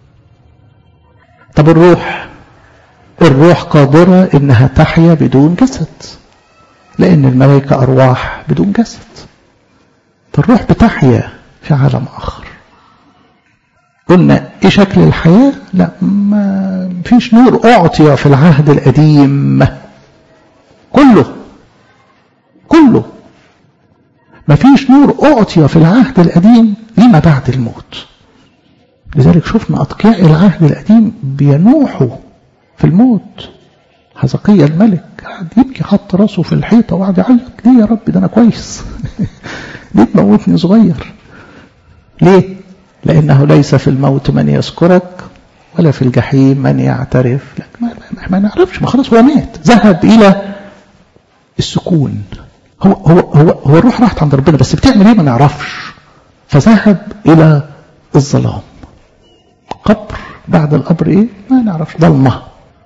طب الروح الروح قادرة انها تحيا بدون جسد لان الملائكة ارواح بدون جسد فالروح بتحيا في عالم اخر قلنا ايه شكل الحياة لا ما فيش نور اعطي في العهد القديم كله كله ما فيش نور اعطي في العهد القديم لما بعد الموت لذلك شفنا أتقياء العهد القديم بينوحوا في الموت حزقية الملك قعد يبكي حط راسه في الحيطة وقعد يعيط ليه يا رب ده أنا كويس ليه تموتني صغير ليه لأنه ليس في الموت من يذكرك ولا في الجحيم من يعترف لك ما, ما, ما نعرفش ما خلاص هو مات ذهب إلى السكون هو هو هو هو الروح راحت عند ربنا بس بتعمل ايه ما نعرفش فذهب إلى الظلام قبر بعد القبر ايه ما نعرفش ضلمه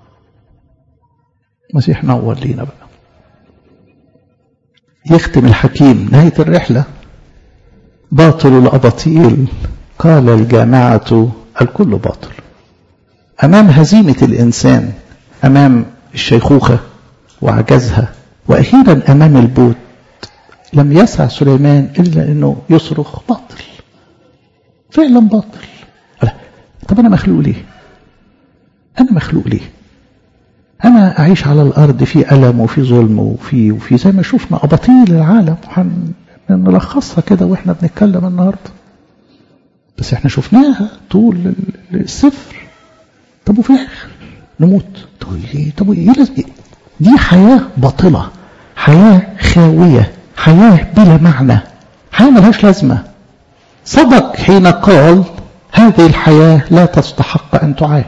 مسيح نور لينا بقى يختم الحكيم نهاية الرحلة باطل الأباطيل قال الجامعة الكل باطل أمام هزيمة الإنسان أمام الشيخوخة وعجزها وأخيرا أمام البوت لم يسع سليمان إلا أنه يصرخ باطل فعلا باطل طب أنا مخلوق ليه أنا مخلوق ليه أنا أعيش على الأرض في ألم وفي ظلم وفي وفي زي ما شفنا أباطيل العالم نلخصها كده وإحنا بنتكلم النهاردة بس إحنا شفناها طول السفر طب وفي الآخر نموت طب إيه طب إيه دي حياة باطلة حياة خاوية حياة بلا معنى حياة ملهاش لازمة صدق حين قال هذه الحياة لا تستحق أن تعاش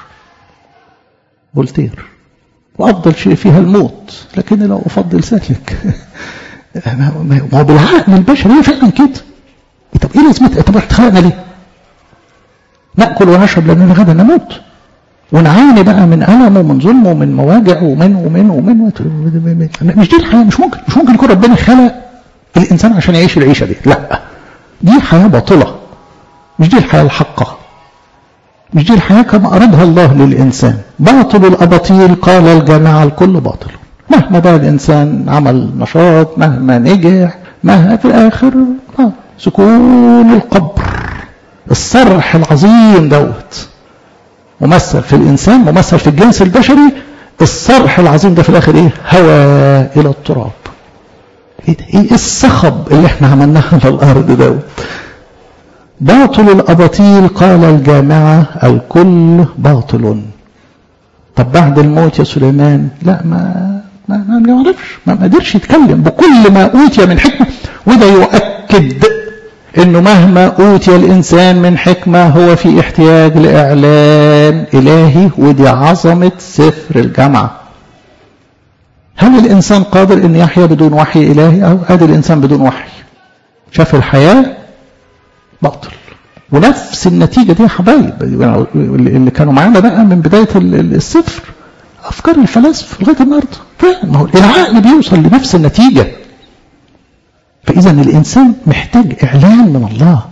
فولتير وأفضل شيء فيها الموت لكن لا أفضل ذلك ما هو بالعقل البشري هي فعلا كده طب ايه لازمتها طب اتخلقنا ليه ناكل ونشرب لاننا غدا نموت ونعاني بقى من الم ومن ظلم ومن مواجع ومن ومن ومن مش دي الحياه مش ممكن مش ممكن يكون ربنا خلق الانسان عشان يعيش العيشه دي لا دي حياه باطله مش دي الحياه الحقه مش دي الحياه كما ارادها الله للانسان باطل الاباطيل قال الجماعه الكل باطل مهما بقى الانسان عمل نشاط مهما نجح مهما في الاخر سكون القبر الصرح العظيم دوت ممثل في الانسان ممثل في الجنس البشري الصرح العظيم ده في الاخر ايه هوى الى التراب ايه ده ايه الصخب اللي احنا عملناه على الارض دوت باطل الاباطيل قال الجامعه الكل باطل طب بعد الموت يا سليمان لا ما ما ما يعرفش ما قدرش يتكلم بكل ما اوتي من حكمه وده يؤكد انه مهما اوتي الانسان من حكمه هو في احتياج لاعلان الهي ودي عظمه سفر الجامعه هل الانسان قادر ان يحيا بدون وحي الهي او ادي الانسان بدون وحي شاف الحياه باطل ونفس النتيجه دي يا حبايب اللي كانوا معانا بقى من بدايه السفر افكار الفلاسفه لغايه النهارده ما هو العقل بيوصل لنفس النتيجه فاذا الانسان محتاج اعلان من الله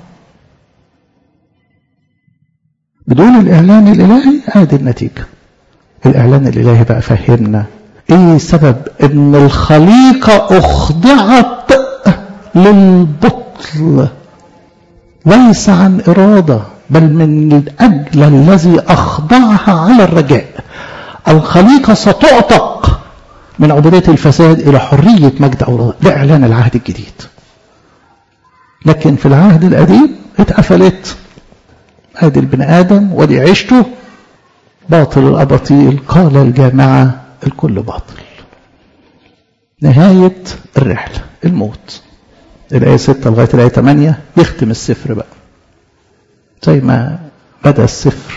بدون الاعلان الالهي ادي النتيجه الاعلان الالهي بقى فهمنا ايه سبب ان الخليقه اخضعت للبطل ليس عن اراده بل من اجل الذي اخضعها على الرجاء الخليقه ستعتق من عبوديه الفساد الى حريه مجد او ده اعلان العهد الجديد لكن في العهد القديم اتقفلت ادي البني ادم ودي عيشته باطل الاباطيل قال الجامعه الكل باطل نهايه الرحله الموت الآية 6 لغاية الآية 8 يختم السفر بقى زي ما بدأ السفر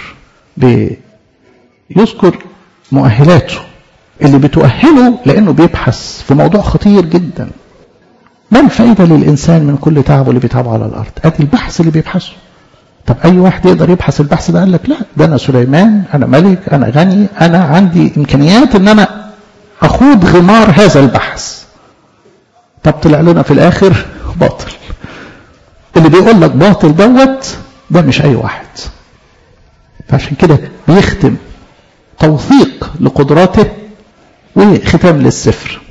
بيذكر مؤهلاته اللي بتؤهله لأنه بيبحث في موضوع خطير جدا ما الفائدة للإنسان من كل تعبه اللي بيتعبه على الأرض أدي البحث اللي بيبحثه طب أي واحد يقدر يبحث البحث ده قال لك لا ده أنا سليمان أنا ملك أنا غني أنا عندي إمكانيات إن أنا أخوض غمار هذا البحث طب طلع لنا في الآخر باطل اللي بيقول لك باطل دوت ده مش أي واحد فعشان كده بيختم توثيق لقدراته وختام للسفر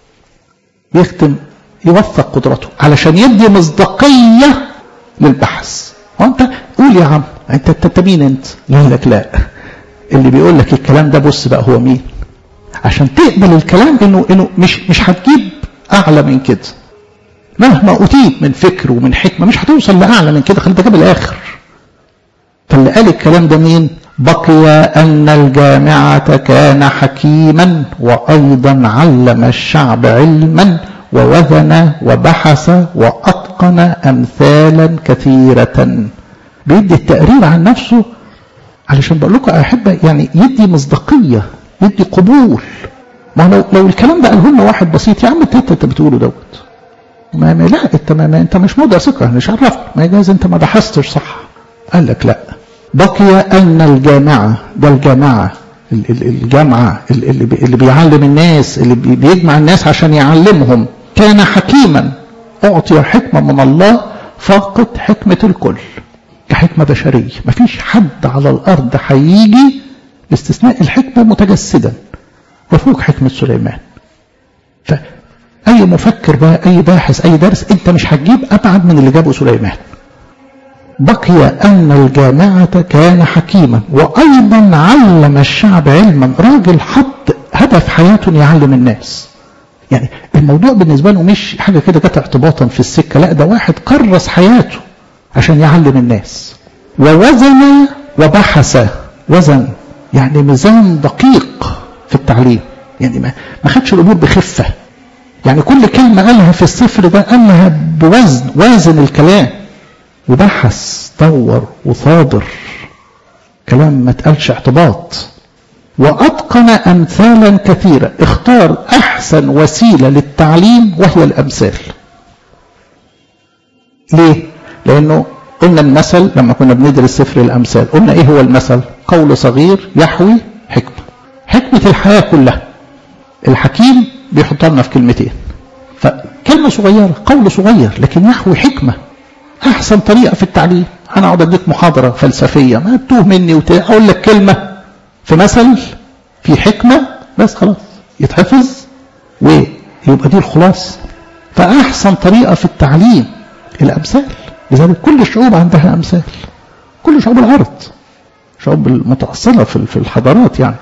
يختم يوثق قدرته علشان يدي مصداقية للبحث وانت قول يا عم انت انت مين انت يقول لك لا اللي بيقول لك الكلام ده بص بقى هو مين عشان تقبل الكلام انه انه مش مش هتجيب اعلى من كده مهما اوتيت من فكر ومن حكمه مش هتوصل لاعلى من كده خليك جاب الاخر فاللي قال الكلام ده مين بقي ان الجامعه كان حكيما وايضا علم الشعب علما ووزن وبحث واتقن امثالا كثيره بيدي التقرير عن نفسه علشان بقول لكم احبه يعني يدي مصداقيه يدي قبول ما لو لو الكلام ده قاله لنا واحد بسيط يا عم انت انت بتقوله دوت ما, ما لا انت ما, ما انت مش موضع ثقه مش عرفت ما جايز انت ما بحثتش صح قال لك لا بقي ان الجامعه ده الجامعه الجامعه اللي, اللي بيعلم الناس اللي بيجمع الناس عشان يعلمهم كان حكيما اعطي حكمه من الله فاقت حكمه الكل كحكمه بشريه ما فيش حد على الارض هيجي باستثناء الحكمه متجسدا وفوق حكمه سليمان فاي مفكر بقى اي باحث اي درس انت مش هتجيب ابعد من اللي جابه سليمان بقي أن الجامعة كان حكيما وأيضا علم الشعب علما راجل حط هدف حياته يعلم الناس يعني الموضوع بالنسبة له مش حاجة كده جت اعتباطا في السكة لا ده واحد كرس حياته عشان يعلم الناس ووزن وبحث وزن يعني ميزان دقيق في التعليم يعني ما ما خدش الأمور بخفة يعني كل كلمة قالها في السفر ده قالها بوزن وازن الكلام وبحث دور وثابر كلام ما تقالش اعتباط وأتقن أمثالا كثيرة اختار أحسن وسيلة للتعليم وهي الأمثال ليه؟ لأنه قلنا المثل لما كنا بندرس سفر الأمثال قلنا إيه هو المثل؟ قول صغير يحوي حكمة حكمة الحياة كلها الحكيم بيحط لنا في كلمتين فكلمة صغيرة قول صغير لكن يحوي حكمة احسن طريقه في التعليم انا اقعد اديك محاضره فلسفيه ما تتوه مني واقول لك كلمه في مثل في حكمه بس خلاص يتحفظ ويبقى دي الخلاص فاحسن طريقه في التعليم الامثال لذلك كل الشعوب عندها امثال كل شعوب الارض شعوب المتاصله في الحضارات يعني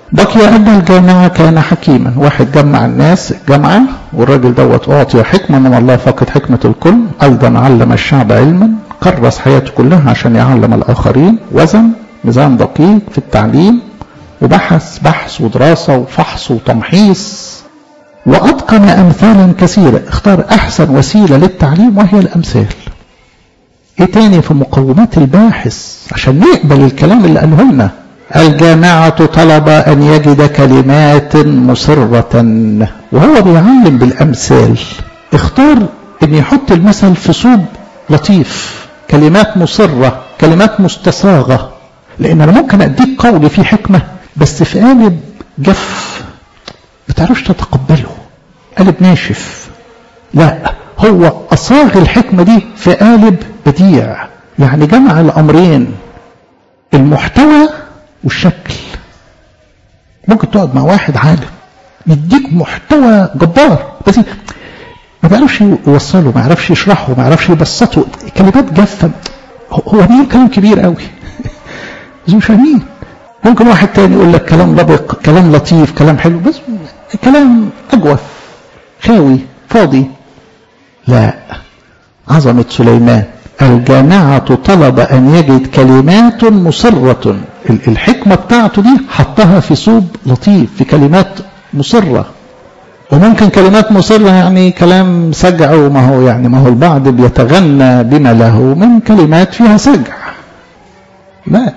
بقي أن الجامعة كان حكيما واحد جمع الناس جمعة والراجل دوت أعطي حكمة من الله فقط حكمة الكل أيضا علم الشعب علما كرس حياته كلها عشان يعلم الآخرين وزن ميزان دقيق في التعليم وبحث بحث ودراسة وفحص وتمحيص وأتقن أمثالا كثيرة اختار أحسن وسيلة للتعليم وهي الأمثال ايه تاني في مقومات الباحث عشان نقبل الكلام اللي قاله لنا الجامعة طلب أن يجد كلمات مصرة وهو بيعلم بالأمثال اختار أن يحط المثل في صوب لطيف كلمات مصرة كلمات مستصاغة لأن أنا ممكن أديك قول فيه حكمة بس في قالب جف ما تعرفش تتقبله قالب ناشف لا هو أصاغ الحكمة دي في قالب بديع يعني جمع الأمرين المحتوى والشكل ممكن تقعد مع واحد عالم يديك محتوى جبار بس ما بيعرفش يوصله ما يعرفش يشرحه ما يعرفش يبسطه كلمات جافة هو بيقول كلام كبير قوي بس مش فاهمين ممكن واحد تاني يقول لك كلام لبق كلام لطيف كلام حلو بس كلام أجوف خاوي فاضي لا عظمة سليمان الجامعة طلب أن يجد كلمات مصرة الحكمة بتاعته دي حطها في صوب لطيف في كلمات مصرة وممكن كلمات مصرة يعني كلام سجع وما هو يعني ما هو البعض بيتغنى بما له من كلمات فيها سجع لا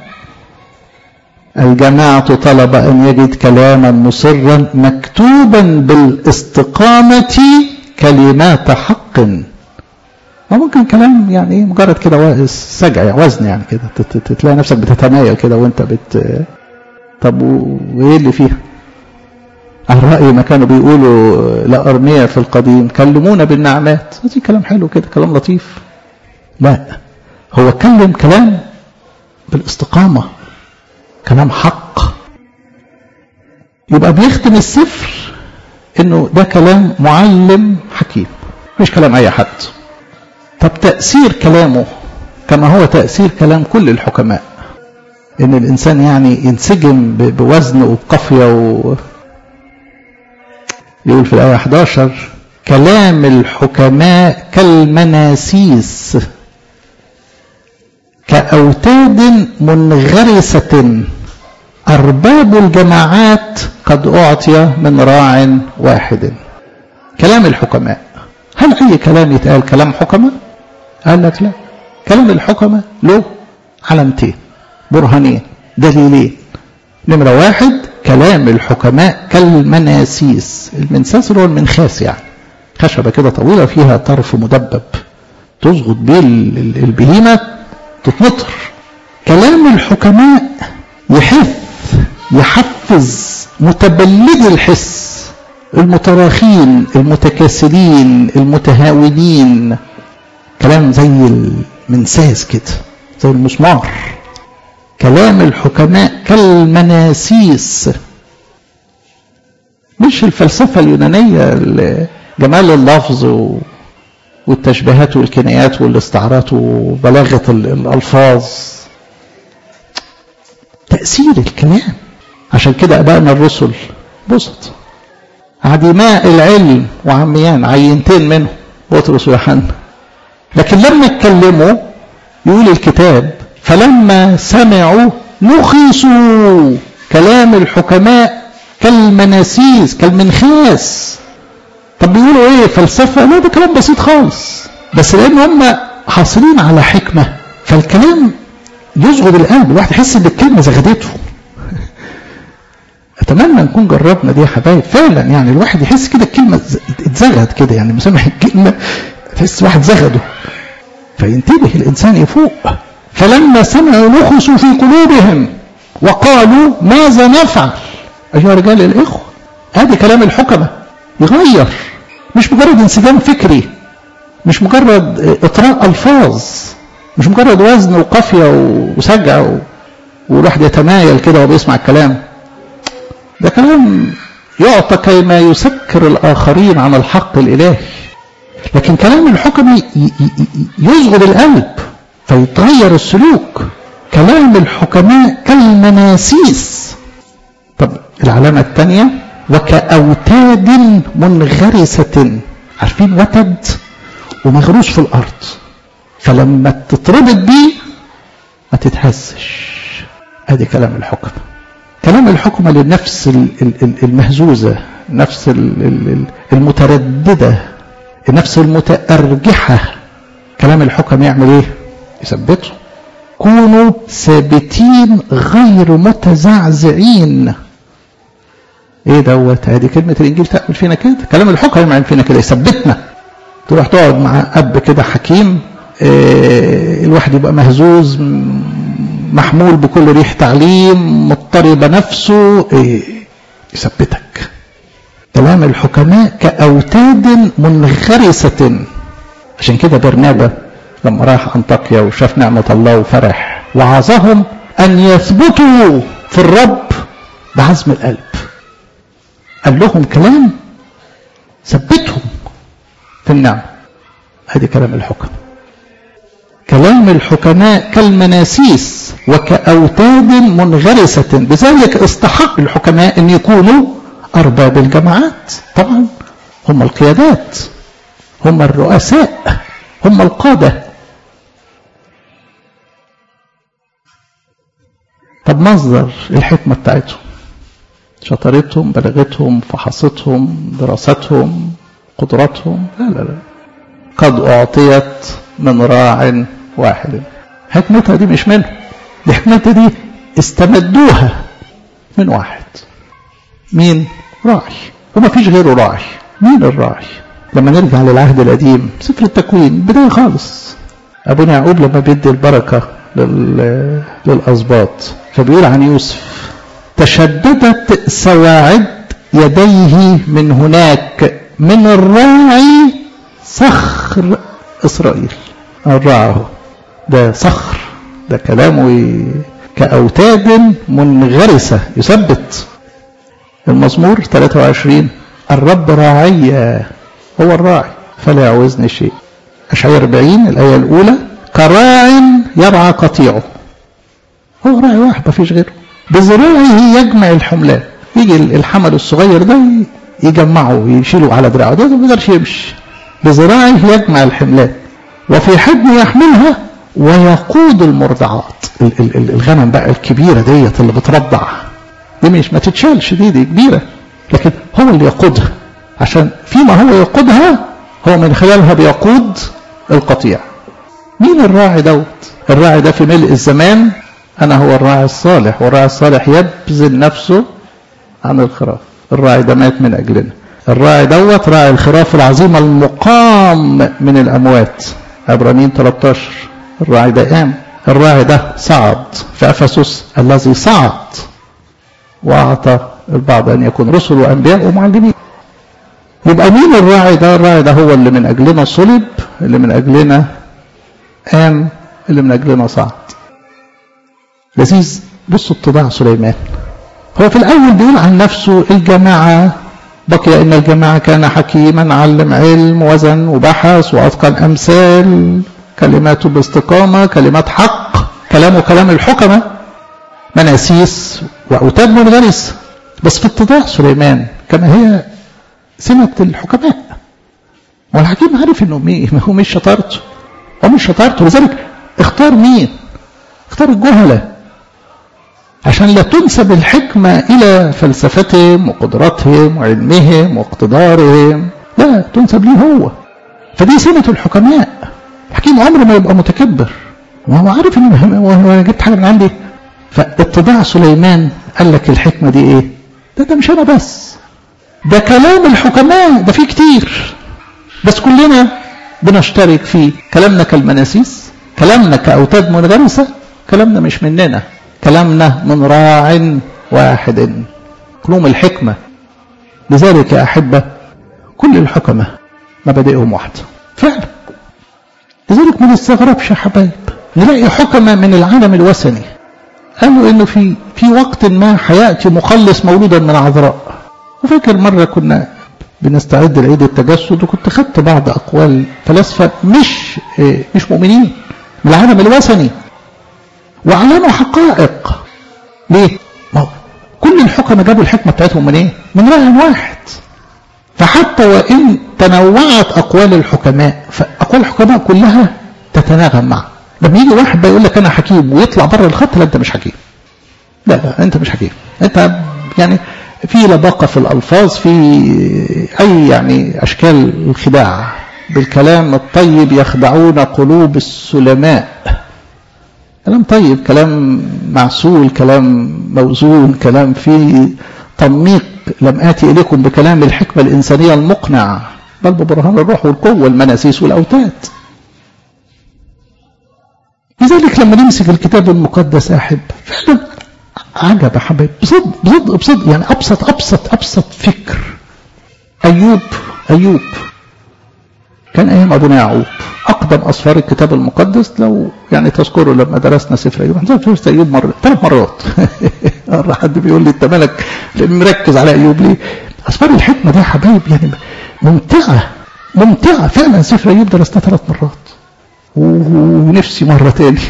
الجماعة طلب أن يجد كلاما مصرا مكتوبا بالاستقامة كلمات حق ممكن كلام يعني مجرد كده سجع وزن يعني كده تلاقي نفسك بتتمايل كده وانت بت طب وايه اللي فيها على رأي ما كانوا بيقولوا لأرمية في القديم كلمونا بالنعمات هذه كلام حلو كده كلام لطيف لا هو كلم كلام بالاستقامة كلام حق يبقى بيختم السفر انه ده كلام معلم حكيم مش كلام اي حد طب تأثير كلامه كما هو تأثير كلام كل الحكماء ان الانسان يعني ينسجم بوزن وبقافيه و... يقول في الآية 11 كلام الحكماء كالمناسيس كأوتاد منغرسة أرباب الجماعات قد أعطي من راع واحد كلام الحكماء هل أي كلام يتقال كلام حكماء قال لك لا كلام الحكماء له علامتين برهانين دليلين نمرة واحد كلام الحكماء كالمناسيس المنساس اللي هو المنخاس يعني خشبة كده طويلة فيها طرف مدبب تظبط بيه البهيمة تتمطر كلام الحكماء يحث يحفز متبلدي الحس المتراخين المتكاسلين المتهاونين كلام زي المنساس كده زي المسمار كلام الحكماء كالمناسيس مش الفلسفة اليونانية جمال اللفظ والتشبيهات والكنايات والاستعارات وبلاغة الألفاظ تأثير الكلام عشان كده أبائنا الرسل بسط عدماء العلم وعميان عينتين منهم بطرس ويوحنا لكن لما اتكلموا يقول الكتاب فلما سمعوا نخسوا كلام الحكماء كالمناسيس كالمنخاس طب بيقولوا ايه فلسفة لا ده كلام بسيط خالص بس لان هم حاصلين على حكمة فالكلام يزغد القلب الواحد يحس ان الكلمة زغدته اتمنى نكون جربنا دي يا حبايب فعلا يعني الواحد يحس كده الكلمة اتزغد كده يعني مسامح الكلمة تحس واحد زغده فينتبه الانسان يفوق فلما سمعوا نخسوا في قلوبهم وقالوا ماذا نفعل أيها رجال الإخوة هذا كلام الحكمة يغير مش مجرد انسجام فكري مش مجرد إطراء ألفاظ مش مجرد وزن وقافية وسجع والواحد يتمايل كده وهو بيسمع الكلام ده كلام يعطى كيما يسكر الآخرين عن الحق الإلهي لكن كلام الحكم يزغد القلب فيتغير السلوك كلام الحكماء كالمناسيس طب العلامة الثانية وكأوتاد منغرسة عارفين وتد ومغروس في الأرض فلما تتربط بيه ما تتهزش ادي كلام الحكم كلام الحكم للنفس المهزوزة النفس المترددة النفس المتأرجحة كلام الحكم يعمل ايه يثبته كونوا ثابتين غير متزعزعين ايه دوت ادي كلمة الانجيل تعمل فينا كده كلام الحكم يعمل فينا كده يثبتنا تروح تقعد مع اب كده حكيم إيه الواحد يبقى مهزوز محمول بكل ريح تعليم مضطرب نفسه إيه يثبتك كلام الحكماء كأوتاد منغرسة عشان كده برنابا لما راح أنطاكيا وشاف نعمة الله وفرح وعظهم أن يثبتوا في الرب بعزم القلب قال لهم كلام ثبتهم في النعمة هذه كلام الحكم كلام الحكماء كالمناسيس وكأوتاد منغرسة بذلك استحق الحكماء أن يكونوا أرباب الجماعات طبعا هم القيادات هم الرؤساء هم القادة طب مصدر الحكمة بتاعتهم شطارتهم بلاغتهم فحصتهم دراستهم قدراتهم لا لا لا قد أعطيت من راع واحد حكمتها دي مش منه دي حكمتها دي استمدوها من واحد مين راعي وما فيش غيره راعي مين الراعي لما نرجع للعهد القديم سفر التكوين بداية خالص أبونا يعقوب لما بيدي البركة لل... للأسباط فبيقول عن يوسف تشددت سواعد يديه من هناك من الراعي صخر إسرائيل الراعي اهو ده صخر ده كلامه كأوتاد منغرسة يثبت المزمور 23 الرب راعي هو الراعي فلا يعوزني شيء أشعية 40 الآية الأولى كراع يرعى قطيعه هو راعي واحد ما فيش غيره بذراعه يجمع الحملان يجي الحمل الصغير ده يجمعه يشيله على دراعه ده ما يقدرش يمشي بذراعه يجمع الحملان وفي حضنه يحملها ويقود المرضعات الغنم بقى الكبيرة ديت اللي بترضع دي مش ما تتشالش دي دي كبيرة لكن هو اللي يقودها عشان فيما هو يقودها هو من خلالها بيقود القطيع مين الراعي دوت الراعي ده في ملء الزمان أنا هو الراعي الصالح والراعي الصالح يبذل نفسه عن الخراف الراعي ده مات من أجلنا الراعي دوت راعي الخراف العظيم المقام من الأموات عبرانيين 13 الراعي ده قام الراعي ده صعد في أفسس الذي صعد وأعطى البعض أن يكون رسل وأنبياء ومعلمين يبقى مين الراعي ده الراعي ده هو اللي من أجلنا صلب اللي من أجلنا قام اللي من أجلنا صعد لذيذ بصوا اتضاع سليمان هو في الأول بيقول عن نفسه الجماعة بقي أن الجماعة كان حكيما علم علم وزن وبحث وأتقن أمثال كلماته باستقامة كلمات حق كلامه كلام الحكمة مناسيس وأوتاد منغرس بس في اتضاع سليمان كما هي سمة الحكماء والحكيم عارف انه مين هو مش شطارته هو مش شطارته لذلك اختار مين اختار الجهلة عشان لا تنسب الحكمة إلى فلسفتهم وقدراتهم وعلمهم واقتدارهم لا تنسب ليه هو فدي سمة الحكماء الحكيم عمره ما يبقى متكبر وهو عارف ان هو جبت حاجة من عندي فاتضاع سليمان قال لك الحكمة دي ايه ده ده مش انا بس ده كلام الحكماء ده فيه كتير بس كلنا بنشترك فيه كلامنا كالمناسيس كلامنا كأوتاد منغرسة كلامنا مش مننا كلامنا من راع واحد كلهم الحكمة لذلك يا أحبة كل الحكمة مبادئهم واحدة فعلا لذلك ما نستغربش يا حبايب نلاقي حكمة من العالم الوثني قالوا انه في في وقت ما حياتي مخلص مولودا من عذراء وفاكر مرة كنا بنستعد لعيد التجسد وكنت خدت بعض أقوال فلاسفة مش مش مؤمنين من العالم الوثني وأعلنوا حقائق ليه؟ ما كل الحكماء جابوا الحكمة بتاعتهم من ايه من راهن واحد فحتى وإن تنوعت أقوال الحكماء فأقوال الحكماء كلها تتناغم معا لما يجي واحد بيقول لك أنا حكيم ويطلع بره الخط لا أنت مش حكيم لا لا أنت مش حكيم أنت يعني في لباقة في الألفاظ في أي يعني أشكال الخداع بالكلام الطيب يخدعون قلوب السلماء كلام طيب كلام معسول كلام موزون كلام فيه تنميق لم آتي إليكم بكلام الحكمة الإنسانية المقنع بل ببرهان الروح والقوة والمناسيس والأوتاد لذلك لما نمسك الكتاب المقدس أحب فعلا عجب يا حبايب بصدق بصدق بصدق يعني أبسط أبسط أبسط فكر أيوب أيوب كان أيام أبونا يعقوب أقدم أسفار الكتاب المقدس لو يعني تذكروا لما درسنا سفر أيوب احنا درسنا أيوب مرة ثلاث مرات مرة حد بيقول لي أنت مالك مركز على أيوب ليه؟ أسفار الحكمة دي يا حبايب يعني ممتعة ممتعة فعلا سفر أيوب درسناه ثلاث مرات ونفسي مرة تاني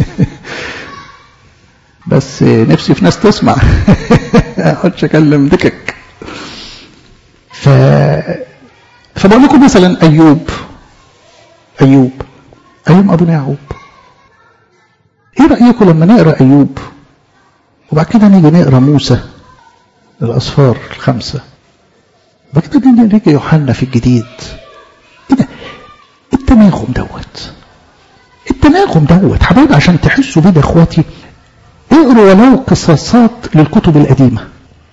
بس نفسي في ناس تسمع اقعدش اكلم دكك ف فبقول لكم مثلا ايوب ايوب ايوب ابونا يعقوب ايه رايكم لما نقرا ايوب وبعد كده نيجي نقرا موسى الاسفار الخمسه وبعد كده نيجي يوحنا في الجديد ايه ده التناغم دوت التناغم دوت حبايبي عشان تحسوا بيه اخواتي اقروا ولو قصاصات للكتب القديمة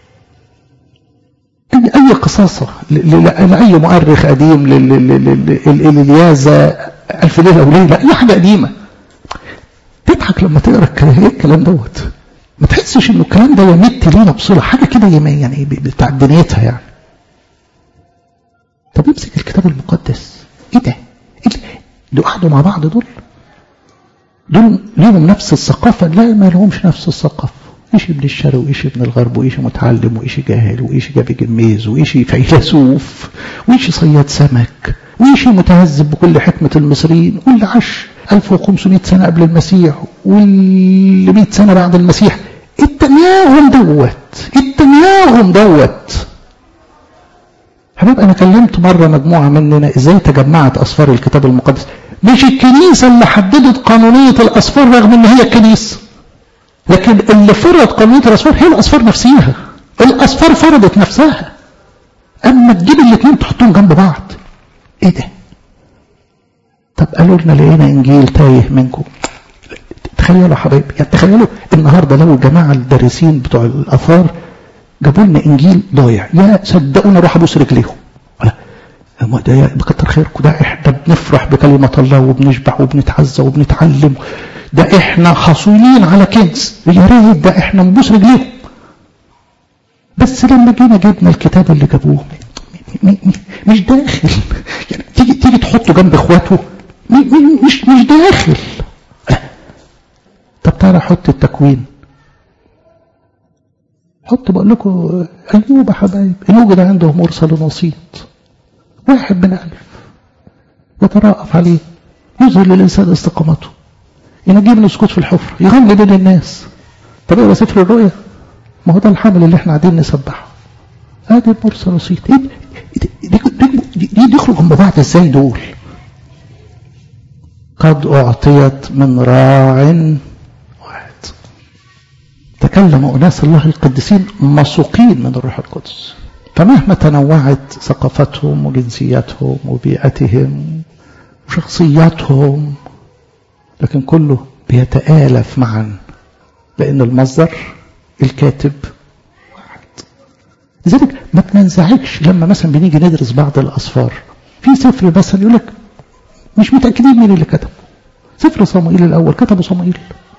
أي, أي قصاصة لأي مؤرخ قديم للإليازة ألف ليلة وليلة أي حاجة قديمة تضحك لما تقرا ايه الكلام دوت ما تحسش انه الكلام ده يمت لينا بصله حاجه كده يعني بتاع دنيتها يعني طب امسك الكتاب المقدس ايه ده؟ إيه دول قعدوا مع بعض دول دول ليهم نفس الثقافة لا ما لهمش نفس الثقافة إيش ابن الشرق وإيش ابن الغرب وإيش متعلم وإيش جاهل وإيش جاب جميز وإيش فيلسوف وإيش صياد سمك وإيش متهذب بكل حكمة المصريين واللي عاش 1500 سنة قبل المسيح واللي 100 سنة بعد المسيح التناغم دوت التناغم دوت حبيب أنا كلمت مرة مجموعة مننا إزاي تجمعت أسفار الكتاب المقدس مش الكنيسة اللي حددت قانونية الأسفار رغم ان هي الكنيسة لكن اللي فرض قانونية الأسفار هي الأسفار نفسها الأسفار فرضت نفسها أما تجيب الاثنين تحطهم جنب بعض ايه ده طب قالوا لنا لقينا انجيل تايه منكم تخيلوا يا حبايبي يعني تخيلوا النهارده لو الجماعه الدارسين بتوع الاثار جابوا لنا انجيل ضايع يا صدقونا روح ابوس رجليهم ما ده بكتر خيركم ده احنا بنفرح بكلمة الله وبنشبع وبنتعزى وبنتعلم ده احنا حصولين على كنز يا ريت ده احنا نبوس رجليهم بس لما جينا جبنا الكتاب اللي جابوه مش داخل يعني تيجي تيجي تحطه جنب اخواته مش مش داخل طب تعالى حط التكوين حط بقول لكم ايوب يا حبايب الوجد عنده مرسل وسيط واحد من ألف يتراءف عليه يظهر للإنسان استقامته ينجيه من السكوت في الحفرة يغني بين الناس طب اقرا سفر الرؤيا ما هو ده الحمل اللي احنا قاعدين نسبحه ادي المرسل وسيط ايه دي, دي, دي يخرجوا من بعض ازاي دول قد اعطيت من راع واحد تكلم اناس الله القديسين مسوقين من الروح القدس فمهما تنوعت ثقافتهم وجنسياتهم وبيئتهم وشخصياتهم لكن كله بيتآلف معا لأن المصدر الكاتب واحد لذلك ما تنزعجش لما مثلا بنيجي ندرس بعض الأسفار في سفر مثلا يقول لك مش متأكدين مين اللي كتبه سفر صموئيل الأول كتبه صموئيل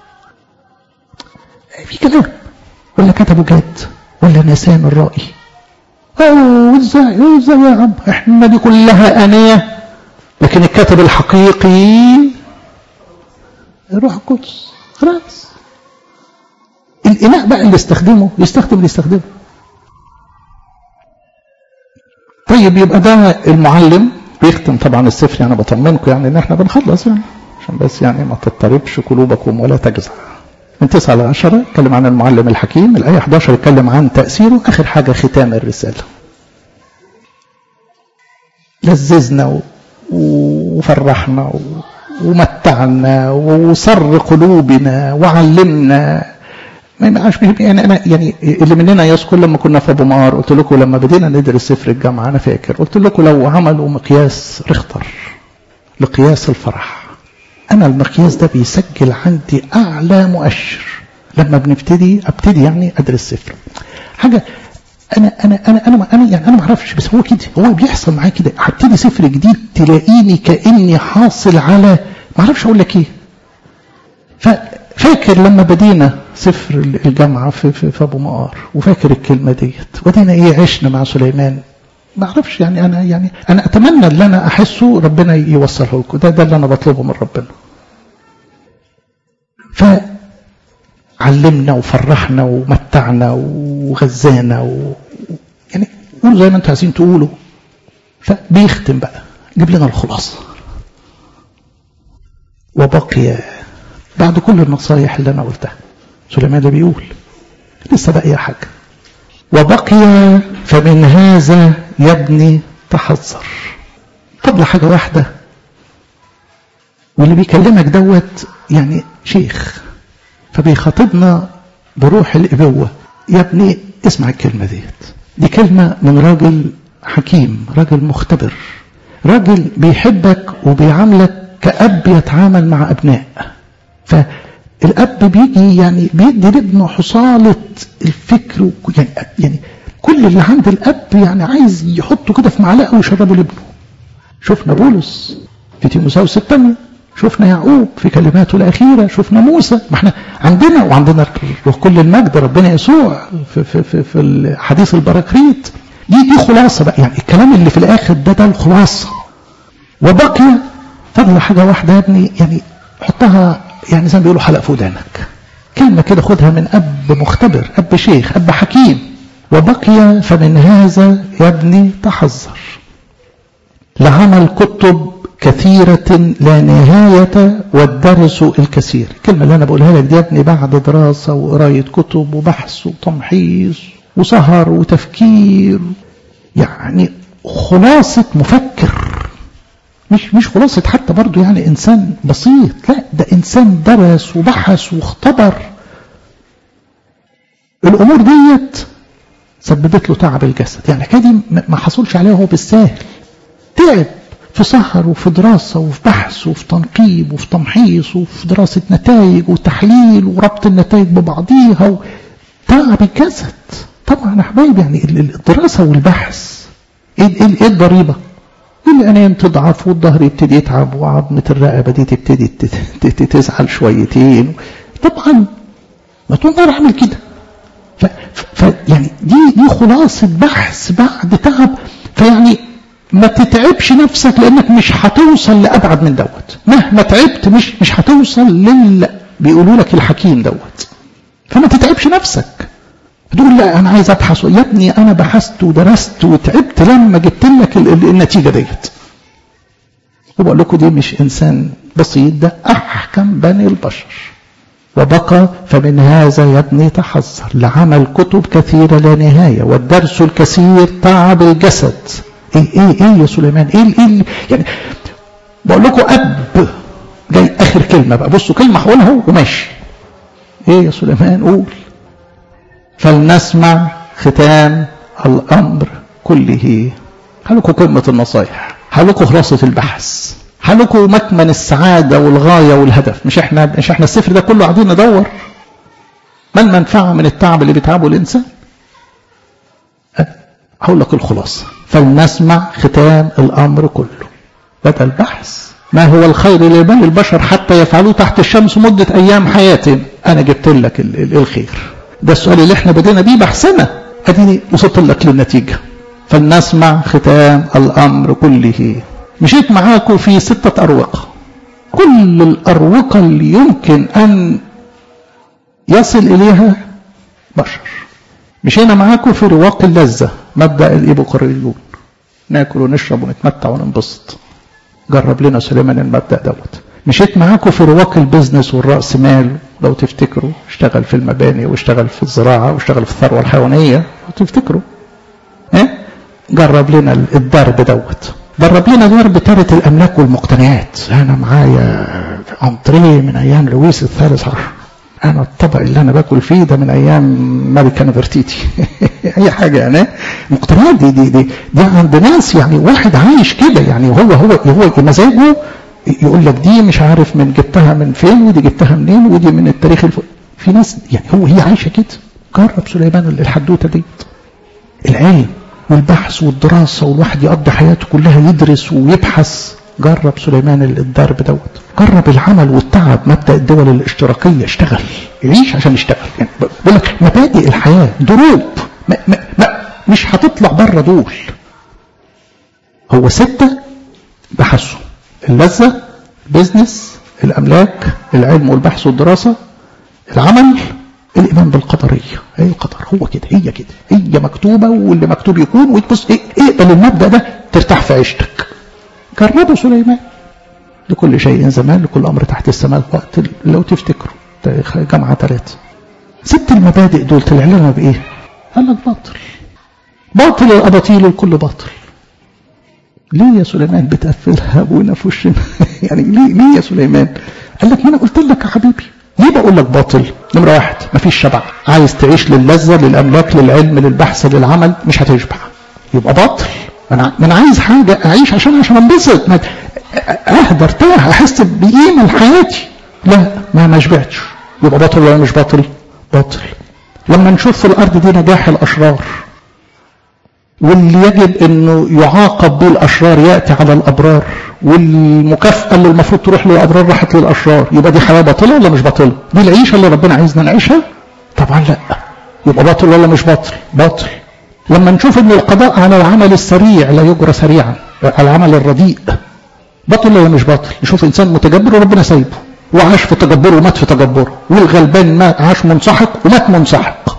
في كلام ولا كتبه جاد ولا نسان الرائي اوه ازاي ازاي يا عم احنا دي كلها انيه لكن الكاتب الحقيقي الروح القدس خلاص الاناء بقى اللي استخدمه يستخدم اللي يستخدمه طيب يبقى ده المعلم بيختم طبعا السفر يعني بطمنكم يعني ان احنا بنخلص يعني عشان بس يعني ما تضطربش قلوبكم ولا تجزع من 9 ل 10 اتكلم عن المعلم الحكيم الآية 11 اتكلم عن تأثيره آخر حاجة ختام الرسالة لززنا وفرحنا ومتعنا وصر قلوبنا وعلمنا ما يبقاش يعني انا يعني اللي مننا يذكر لما كنا في ابو مار قلت لكم لما بدينا ندرس سفر الجامعه انا فاكر قلت لكم لو عملوا مقياس ريختر لقياس الفرح انا المقياس ده بيسجل عندي اعلى مؤشر لما بنبتدي ابتدي يعني ادرس سفر حاجه انا انا انا انا انا يعني انا ما اعرفش بس هو كده هو بيحصل معايا كده هبتدي سفر جديد تلاقيني كاني حاصل على ما اعرفش اقول لك ايه ففاكر لما بدينا سفر الجامعه في, في, في ابو مقار وفاكر الكلمه ديت ودينا ايه عشنا مع سليمان ما اعرفش يعني انا يعني انا اتمنى اللي انا احسه ربنا يوصله لكم ده ده اللي انا بطلبه من ربنا ف علمنا وفرحنا ومتعنا وغزانا و... يعني قولوا زي ما انتم عايزين تقولوا فبيختم بقى جيب لنا الخلاصة وبقي بعد كل النصايح اللي انا قلتها سليمان ده بيقول لسه بقي حاجة وبقي فمن هذا يا ابني تحذر فضل حاجة واحدة واللي بيكلمك دوت يعني شيخ فبيخاطبنا بروح الإبوة يا ابني اسمع الكلمة ديت دي كلمة من راجل حكيم راجل مختبر راجل بيحبك وبيعاملك كأب يتعامل مع أبناء فالأب بيجي يعني بيدي لابنه حصالة الفكر يعني, يعني كل اللي عند الأب يعني عايز يحطه كده في معلقة ويشربه لابنه شفنا بولس في تيموساوس الثانية شفنا يعقوب في كلماته الأخيرة شفنا موسى ما احنا عندنا وعندنا كل المجد ربنا يسوع في, في, في, في الحديث البراكريت دي دي خلاصة بقى يعني الكلام اللي في الآخر ده ده الخلاصة وبقي فضل حاجة واحدة يا ابني يعني حطها يعني زي ما بيقولوا حلق في ودانك كلمة كده خدها من أب مختبر أب شيخ أب حكيم وبقي فمن هذا يا ابني تحذر لعمل كتب كثيرة لا نهاية والدرس الكثير الكلمة اللي أنا بقولها لك دي يا ابني بعد دراسة وقراية كتب وبحث وتمحيص وسهر وتفكير يعني خلاصة مفكر مش مش خلاصة حتى برضه يعني إنسان بسيط لا ده إنسان درس وبحث واختبر الأمور ديت سببت له تعب الجسد يعني الحكايه دي ما حصلش عليها هو بالساهل تعب في سهر وفي دراسة وفي بحث وفي تنقيب وفي تمحيص وفي دراسة نتائج وتحليل وربط النتائج ببعضيها تعب الجسد طبعا يا حبايبي يعني الدراسة والبحث ايه ايه الضريبة؟ العينين تضعف والظهر يبتدي يتعب وعظمة الرقبة دي تبتدي تزعل شويتين طبعا ما تقدر اعمل كده ف, ف يعني دي دي خلاصة بحث بعد تعب فيعني ما تتعبش نفسك لانك مش هتوصل لابعد من دوت مهما تعبت مش مش هتوصل لل بيقولوا لك الحكيم دوت فما تتعبش نفسك تقول لا انا عايز ابحث يا ابني انا بحثت ودرست وتعبت لما جبت لك النتيجه ديت وبقول لكم دي مش انسان بسيط ده احكم بني البشر وبقى فمن هذا يا ابني تحذر لعمل كتب كثيره لا نهايه والدرس الكثير تعب الجسد ايه ايه ايه يا سليمان ايه ايه يعني بقول لكم اب جاي اخر كلمه بقى بصوا كلمه هقولها وماشي ايه يا سليمان قول فلنسمع ختام الامر كله هلكم قمه النصايح هلكم خلاصه البحث هلكم مكمن السعاده والغايه والهدف مش احنا مش احنا السفر ده كله قاعدين ندور ما المنفعه من التعب اللي بيتعبه الانسان هقول لك الخلاصه فلنسمع ختام الأمر كله بدأ البحث ما هو الخير لبني البشر حتى يفعلوه تحت الشمس مدة أيام حياتهم أنا جبت لك الخير ده السؤال اللي احنا بدينا بيه بحثنا أديني وصلت لك للنتيجة فلنسمع ختام الأمر كله مشيت معاكم في ستة أروقة كل الأروقة اللي يمكن أن يصل إليها بشر مشينا معاكم في رواق اللذة مبدأ الإيبوقريون ناكل ونشرب ونتمتع وننبسط جرب لنا سليمان المبدأ دوت مشيت معاكم في رواق البيزنس والرأس مال لو تفتكروا اشتغل في المباني واشتغل في الزراعة واشتغل في الثروة الحيوانية لو تفتكروا اه؟ جرب لنا الضرب دوت جرب لنا ضرب تارة الأملاك والمقتنيات أنا معايا أنطريه من أيام لويس الثالث عشر أنا الطبق اللي أنا باكل فيه ده من أيام ملكة نفرتيتي أي حاجة يعني مقتنيات دي دي دي, دي عند ناس يعني واحد عايش كده يعني هو هو هو مزاجه يقول لك دي مش عارف من جبتها من فين ودي جبتها منين ودي من التاريخ الف... في ناس يعني هو هي عايشه كده جرب سليمان الحدوته دي العلم والبحث والدراسه والواحد يقضي حياته كلها يدرس ويبحث جرب سليمان الضرب دوت جرب العمل والتعب مبدا الدول الاشتراكيه اشتغل يعيش عشان يشتغل يعني بقول لك مبادئ الحياه دروب ما ما ما مش هتطلع بره دول هو سته بحثوا اللذة البزنس الأملاك العلم والبحث والدراسة العمل الإيمان بالقدرية هي القدر هو كده هي كده هي مكتوبة واللي مكتوب يكون وتبص اقبل المبدأ ده ترتاح في عيشتك جربوا سليمان لكل شيء زمان لكل أمر تحت السماء وقت لو تفتكروا جامعة ثلاثة ست المبادئ دول طلع لنا بإيه؟ قال لك باطل باطل الأباطيل الكل باطل ليه يا سليمان بتقفلها ابونا في وشنا يعني ليه ليه يا سليمان قال لك ما انا قلت لك يا حبيبي ليه بقول لك باطل نمره واحد مفيش شبع عايز تعيش للذه للاملاك للعلم للبحث للعمل مش هتشبع يبقى باطل انا انا عايز حاجه اعيش عشان عشان انبسط اهدى ارتاح احس بقيمه لحياتي لا ما ما شبعتش يبقى باطل ولا مش باطل باطل لما نشوف في الارض دي نجاح الاشرار واللي يجب انه يعاقب به الاشرار ياتي على الابرار والمكافاه اللي المفروض تروح للابرار راحت للاشرار يبقى دي حياه باطله ولا مش باطله؟ دي العيشه اللي ربنا عايزنا نعيشها؟ طبعا لا يبقى باطل ولا مش باطل؟ باطل لما نشوف ان القضاء على العمل السريع لا يجرى سريعا العمل الرديء باطل ولا مش باطل؟ نشوف انسان متجبر وربنا سايبه وعاش في تجبره ومات في تجبره والغلبان ما عاش منسحق ومات منسحق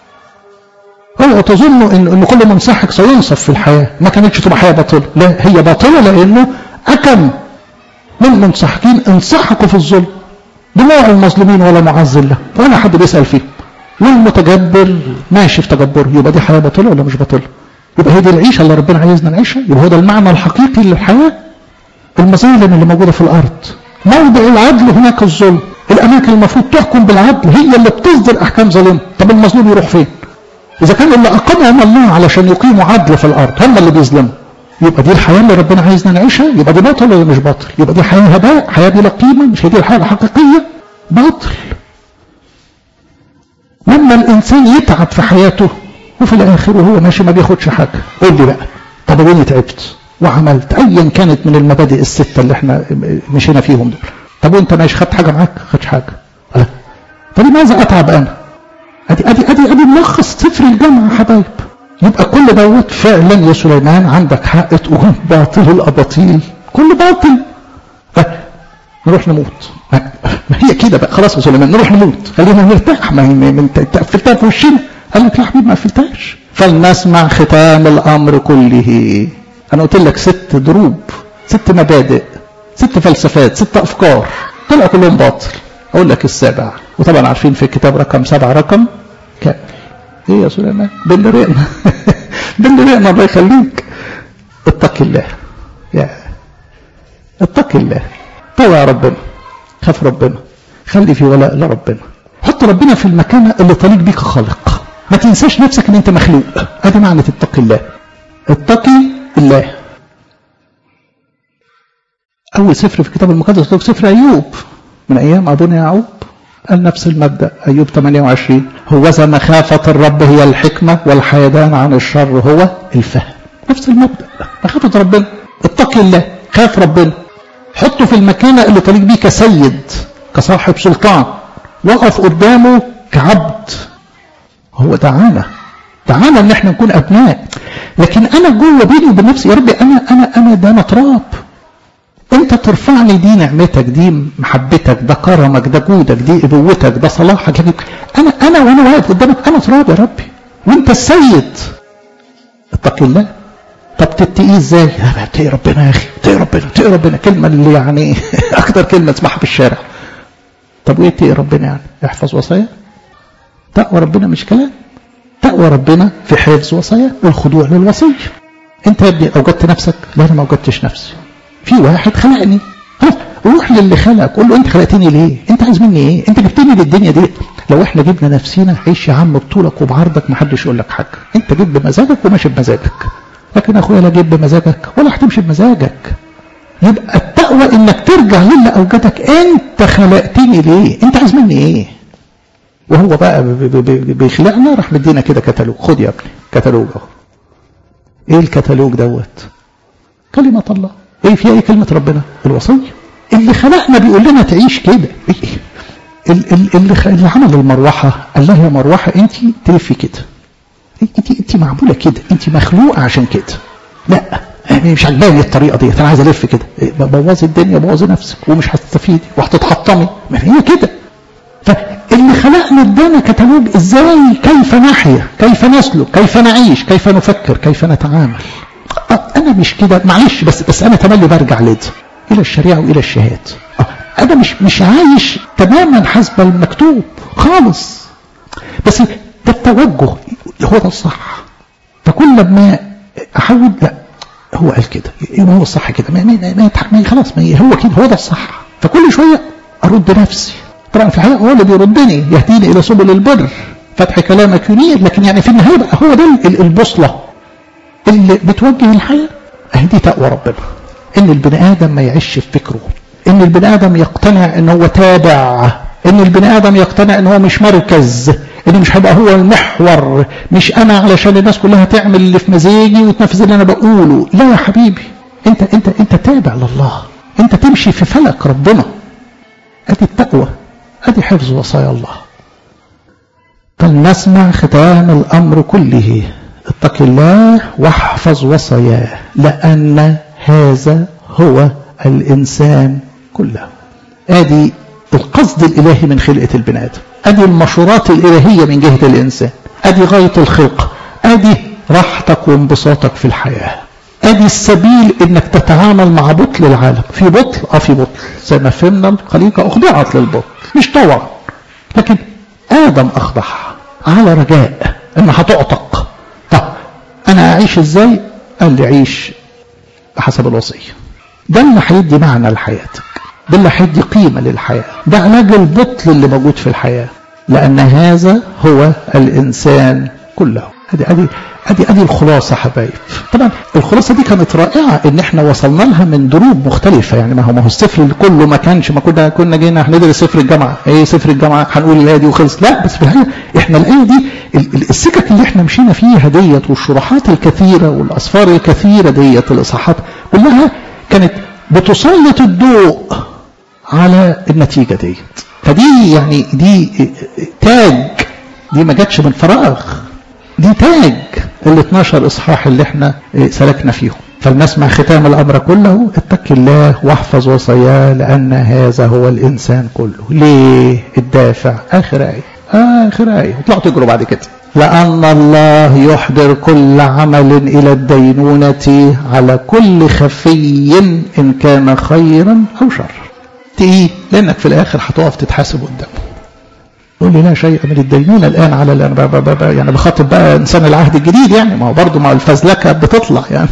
اوعوا تظنوا ان ان كل منسحق سينصف في الحياه ما كانتش تبقى حياه باطله لا هي باطله لانه اكم من منسحقين انسحقوا في الظلم دموع المظلومين ولا معز له ولا حد بيسال فيهم والمتجبر ماشي في تجبره يبقى دي حياه باطله ولا مش باطله يبقى هي دي العيشه اللي ربنا عايزنا نعيشها يبقى هو ده المعنى الحقيقي للحياه المظالم اللي موجوده في الارض موضع العدل هناك الظلم الاماكن المفروض تحكم بالعدل هي اللي بتصدر احكام ظالمه طب المظلوم يروح فين إذا كان اللي أقامهم الله علشان يقيموا عدل في الأرض هم اللي بيظلموا يبقى دي الحياة اللي ربنا عايزنا نعيشها يبقى دي باطل ولا مش باطل يبقى دي حياة هباء حياة بلا قيمة مش هي دي الحياة الحقيقية باطل لما الإنسان يتعب في حياته وفي الآخر وهو ماشي ما بياخدش حاجة قول لي بقى طب وين تعبت وعملت أيا كانت من المبادئ الستة اللي احنا مشينا فيهم دول طب وانت ماشي خدت حاجة معاك خدش حاجة لا فلماذا أتعب أنا ادي ادي ادي ادي ملخص سفر الجامعه يا حبايب يبقى كل دوت فعلا يا سليمان عندك حق تقول باطل الاباطيل كل باطل أه نروح نموت أه ما هي كده بقى خلاص يا سليمان نروح نموت خلينا نرتاح ما هي من قفلتها في وشنا قال لك لا حبيبي ما قفلتهاش فلنسمع ختام الامر كله انا قلت لك ست دروب ست مبادئ ست فلسفات ست افكار طلعوا كلهم باطل اقول لك السابع وطبعا عارفين في الكتاب رقم سبعة رقم كامل ايه يا سليمان بن رقنا بن رقنا الله يخليك اتق الله يا اتق الله طوع ربنا خاف ربنا خلي في ولاء لربنا حط ربنا في المكانة اللي طليق بيك خالق ما تنساش نفسك ان انت مخلوق ادي معنى اتق الله اتقي الله اول سفر في الكتاب المقدس سفر ايوب من ايام ابونا يعقوب قال نفس المبدأ أيوب 28 هوذا مخافة الرب هي الحكمة والحيدان عن الشر هو الفهم نفس المبدأ مخافة ربنا اتقي الله خاف ربنا حطه في المكانة اللي طريق بيه كسيد كصاحب سلطان وقف قدامه كعبد هو دعانا دعانا ان احنا نكون ابناء لكن انا جوه بيني وبين نفسي يا ربي انا انا انا ده انا تراب انت ترفعني دي نعمتك دي محبتك ده كرمك ده جودك دي ابوتك ده صلاحك انا انا وانا واقف قدامك انا تراب يا ربي وانت السيد اتق الله طب تتقيه ازاي تقي ربنا يا اخي تقي ربنا تقي ربنا كلمه اللي يعني اكتر كلمه تسمعها في الشارع طب وايه تقي ربنا يعني احفظ وصايا تقوى ربنا مش كلام تقوى ربنا في حفظ وصايا والخضوع للوصيه انت يا ابني اوجدت نفسك لا انا ما اوجدتش نفسي في واحد خلقني ها روح للي خلقك قول له انت خلقتني ليه انت عايز مني ايه انت جبتني للدنيا دي لو احنا جبنا نفسينا عيش يا عم بطولك وبعرضك ما حدش يقول لك حاجه انت جيب بمزاجك وماشي بمزاجك لكن اخويا لا جيب بمزاجك ولا هتمشي بمزاجك يبقى التقوى انك ترجع للي اوجدك انت خلقتني ليه انت عايز مني ايه وهو بقى بيخلقنا راح مدينا كده كتالوج خد يا ابني كتالوج اهو ايه الكتالوج دوت كلمة الله ايه فيها ايه كلمة ربنا الوصية اللي خلقنا بيقول لنا تعيش كده إيه اللي, اللي, اللي عمل المروحة قال لها يا مروحة انت تلفي كده انت انت معمولة كده انت مخلوقة عشان كده لا مش عجباني الطريقة دي انا عايز الف كده بوظي الدنيا بوظي نفسك ومش هتستفيدي وهتتحطمي ما هي كده فاللي خلقنا ادانا كتالوج ازاي كيف نحيا كيف نسلك كيف نعيش كيف نفكر كيف نتعامل انا مش كده معلش بس بس انا تملي برجع لده الى الشريعه والى الشهاد انا مش مش عايش تماما حسب المكتوب خالص بس ده التوجه هو ده الصح فكل ما احاول لا هو قال كده يبقى هو الصح كده ما, ما, ما, ما خلاص ما هو كده هو ده الصح فكل شويه ارد نفسي طبعا في الحقيقه هو اللي بيردني يهديني الى سبل البر فتح كلامك ينير لكن يعني في النهايه بقى هو ده البوصله اللي بتوجه الحياه اهي دي تقوى ربنا ان البني ادم ما يعيش في فكره ان البني ادم يقتنع ان هو تابع ان البني ادم يقتنع ان هو مش مركز ان مش هيبقى هو المحور مش انا علشان الناس كلها تعمل اللي في مزاجي وتنفذ اللي انا بقوله لا يا حبيبي انت انت انت تابع لله انت تمشي في فلك ربنا ادي التقوى ادي حفظ وصايا الله فلنسمع ختام الامر كله اتق الله واحفظ وصاياه لان هذا هو الانسان كله ادي القصد الالهي من خلقه البني ادم ادي المشورات الالهيه من جهه الانسان ادي غايه الخلقه ادي راحتك وانبساطك في الحياه ادي السبيل انك تتعامل مع بطل العالم في بطل اه في بطل زي ما فهمنا الخليقه اخضعت للبطل مش طوعا لكن ادم اخضع على رجاء انها تعتق طب انا اعيش ازاي قال لي عيش بحسب الوصيه ده اللي هيدي معنى لحياتك ده اللي هيدي قيمه للحياه ده علاج البطل اللي موجود في الحياه لان هذا هو الانسان كله ادي ادي ادي ادي الخلاصه حبايب طبعا الخلاصه دي كانت رائعه ان احنا وصلنا لها من دروب مختلفه يعني ما هو ما هو السفر اللي كله ما كانش ما كنا كنا جينا هندرس سفر الجامعه ايه سفر الجامعه هنقول الايه دي وخلص لا بس في الحقيقه احنا الايه دي السكك اللي احنا مشينا فيها ديت والشروحات الكثيره والاسفار الكثيره ديت الاصحاحات كلها كانت بتسلط الضوء على النتيجه ديت فدي يعني دي تاج دي ما جاتش من فراغ دي تاج ال 12 اصحاح اللي احنا سلكنا فيهم فلنسمع ختام الامر كله اتق الله واحفظ وصاياه لان هذا هو الانسان كله ليه الدافع اخر ايه اخر ايه اطلعوا تجروا بعد كده لان الله يحضر كل عمل الى الدينونه على كل خفي ان كان خيرا او شرا ايه لانك في الاخر هتقف تتحاسب قدامه يقول لي لا شيء من الدينونه الان على الان با با با يعني بخاطب بقى انسان العهد الجديد يعني ما هو برضه مع الفزلكه بتطلع يعني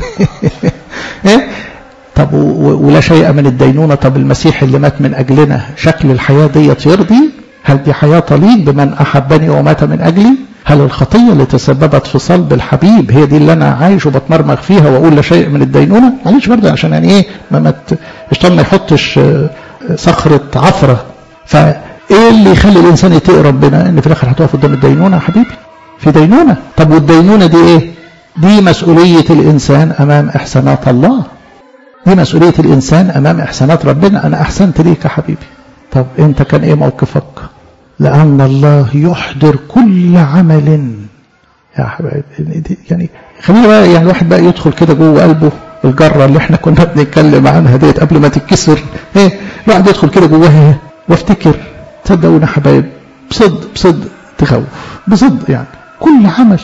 ايه طب ولا شيء من الدينونه طب المسيح اللي مات من اجلنا شكل الحياه ديت يرضي هل دي حياه تليق بمن احبني ومات من اجلي هل الخطيه اللي تسببت في صلب الحبيب هي دي اللي انا عايش وبتمرمغ فيها واقول لا شيء من الدينونه معلش برضه عشان يعني ايه ما مت الشيطان ما يحطش صخره عفره ف ايه اللي يخلي الانسان يتقي ربنا ان في الاخر هتقف قدام الدينونه يا حبيبي في دينونه طب والدينونه دي ايه دي مسؤوليه الانسان امام احسانات الله دي مسؤوليه الانسان امام احسانات ربنا انا احسنت ليك يا حبيبي طب انت كان ايه موقفك لان الله يحضر كل عمل يا حبايبي يعني خلينا بقى يعني الواحد بقى يدخل كده جوه قلبه الجره اللي احنا كنا بنتكلم عنها ديت قبل ما تتكسر ايه الواحد يدخل كده جواها وافتكر تصدقونا حبايب بصدق بصدق تخوف بصدق يعني كل عمل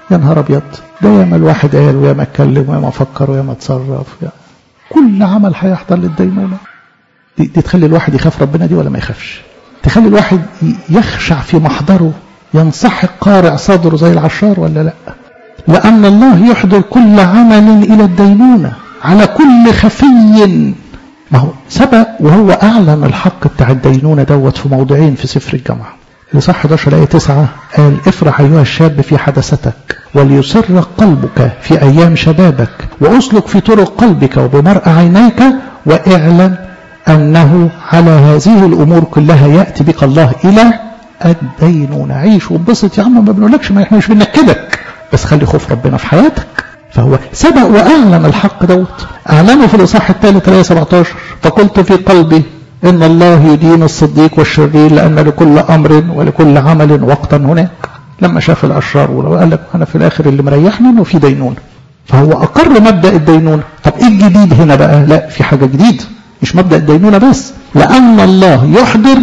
يا نهار ابيض ده ياما الواحد قال وياما اتكلم وياما فكر وياما اتصرف كل عمل هيحضر للدينونة دي, دي تخلي الواحد يخاف ربنا دي ولا ما يخافش تخلي الواحد يخشع في محضره ينصحك قارع صدره زي العشار ولا لا لأن الله يحضر كل عمل إلى الدينونة على كل خفي ما هو سبق وهو أعلن الحق بتاع الدينونة دوت في موضعين في سفر الجامعة لصح 11 آية 9 قال افرح أيها الشاب في حدثتك وليسر قلبك في أيام شبابك وأسلك في طرق قلبك وبمرء عينيك واعلن أنه على هذه الأمور كلها يأتي بك الله إلى الدينونة عيش وانبسط يا عم ما بنقولكش ما احنا مش بنكدك بس خلي خوف ربنا في حياتك فهو سبق وأعلن الحق دوت أعلنه في الإصحاح الثالث آية 17 فقلت في قلبي إن الله يدين الصديق والشرير لأن لكل أمر ولكل عمل وقتا هناك لما شاف الأشرار وقال لك أنا في الآخر اللي مريحني إنه في دينونة فهو أقر مبدأ الدينونة طب إيه الجديد هنا بقى لا في حاجة جديدة مش مبدأ الدينونة بس لأن الله يحضر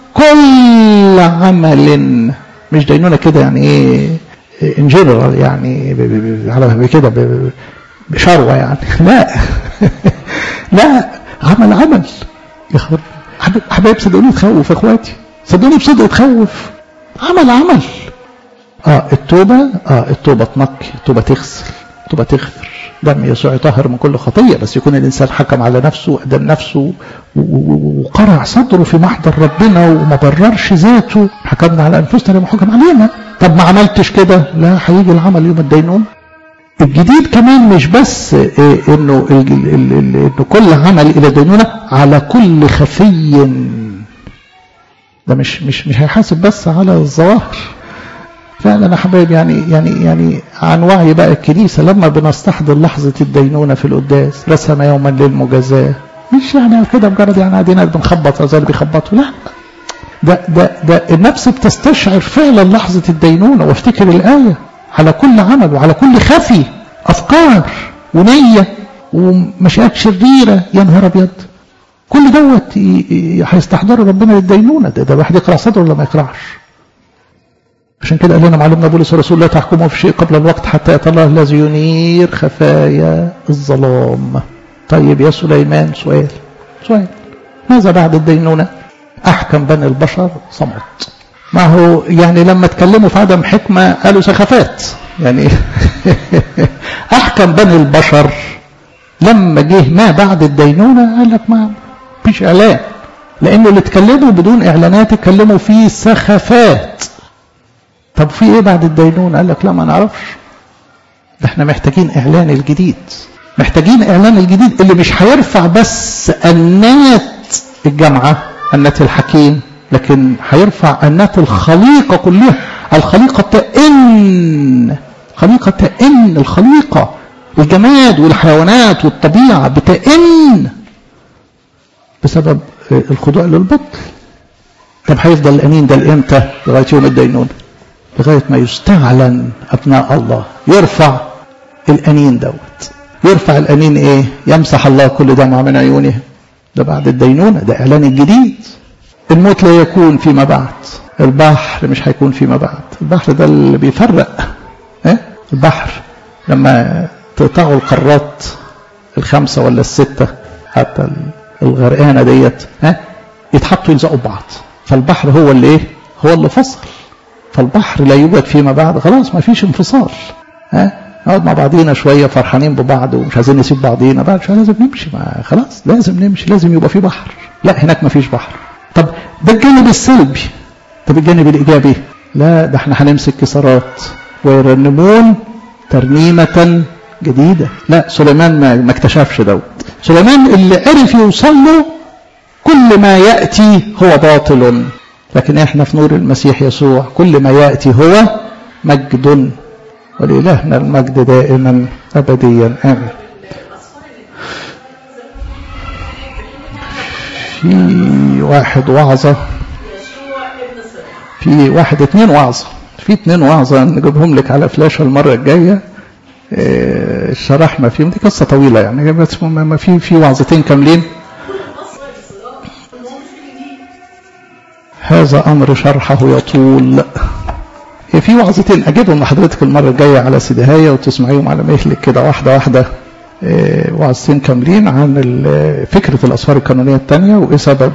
كل عمل مش دينونة كده يعني إيه ان جنرال يعني على كده بشروه يعني لا لا عمل عمل يا خبر حبايب صدقوني تخوف يا اخواتي صدقوني بصدق تخوف عمل عمل اه التوبه اه التوبه تنقي التوبه تغسل التوبه تغفر دم يسوع يطهر من كل خطيه بس يكون الانسان حكم على نفسه وقدم نفسه وقرع صدره في محضر ربنا وما بررش ذاته حكمنا على انفسنا لما حكم علينا طب ما عملتش كده لا هيجي العمل يوم الدينون الجديد كمان مش بس إيه انه انه كل عمل الى دينونه على كل خفي ده مش مش مش هيحاسب بس على الظواهر فعلا يا حبايب يعني يعني يعني عن وعي بقى الكنيسه لما بنستحضر لحظه الدينونه في القداس رسم يوما للمجازاه مش يعني كده مجرد يعني قاعدين بنخبط زي اللي بيخبطوا لا ده ده ده النفس بتستشعر فعلا لحظة الدينونة وافتكر الآية على كل عمل وعلى كل خفي أفكار ونية ومشاكل شريرة يا نهار أبيض كل دوت هيستحضروا ربنا للدينونة ده, ده الواحد يقرأ صدره ولا ما يقرأش عشان كده قال لنا معلمنا بولس الرسول لا تحكموا في شيء قبل الوقت حتى يأتي الله الذي ينير خفايا الظلام طيب يا سليمان سؤال سؤال ماذا بعد الدينونة أحكم بني البشر صمت ما هو يعني لما اتكلموا في عدم حكمة قالوا سخافات يعني أحكم بني البشر لما جه ما بعد الدينونة قال لك ما فيش إعلان لأنه اللي اتكلموا بدون إعلانات اتكلموا في سخافات طب في إيه بعد الدينونة قال لك لا ما نعرفش ده احنا محتاجين إعلان الجديد محتاجين إعلان الجديد اللي مش هيرفع بس أنات الجامعة أنات الحكيم لكن هيرفع أنات الخليقة كلها الخليقة تئن خليقة تئن الخليقة الجماد والحيوانات والطبيعة بتئن بسبب الخضوع للبطل طب هيفضل الأنين ده لإمتى لغاية يوم الدينون لغاية ما يستعلن أبناء الله يرفع الأنين دوت يرفع الأنين إيه يمسح الله كل دمعة من عيونه ده بعد الدينونة ده إعلان الجديد الموت لا يكون فيما بعد البحر مش هيكون فيما بعد البحر ده اللي بيفرق إيه؟ البحر لما تقطعوا القارات الخمسة ولا الستة حتى الغرقانة ديت ها يتحطوا يلزقوا ببعض فالبحر هو اللي ايه هو اللي فصل فالبحر لا يوجد فيما بعد خلاص ما فيش انفصال ها نقعد مع بعضينا شوية فرحانين ببعض ومش عايزين نسيب بعضينا بعد شوية لازم نمشي ما خلاص لازم نمشي لازم يبقى في بحر لا هناك ما فيش بحر طب ده الجانب السلبي طب الجانب الإيجابي لا ده احنا هنمسك كسرات ويرنمون ترنيمة جديدة لا سليمان ما, ما اكتشفش دوت سليمان اللي عرف يوصل له كل ما يأتي هو باطل لكن احنا في نور المسيح يسوع كل ما يأتي هو مجد ولإلهنا المجد دائما أبديا آمين في واحد وعظة في واحد اتنين وعظة في اتنين وعظة نجيبهم لك على فلاشة المرة الجاية اه شرحنا فيهم دي قصة طويلة يعني بس ما في في وعظتين كاملين هذا أمر شرحه يطول في وعظتين اجيبهم لحضرتك المره الجايه على سيدهايه وتسمعيهم على مهلك كده واحده واحده وعظتين كاملين عن فكره الاسفار القانونيه الثانيه وايه سبب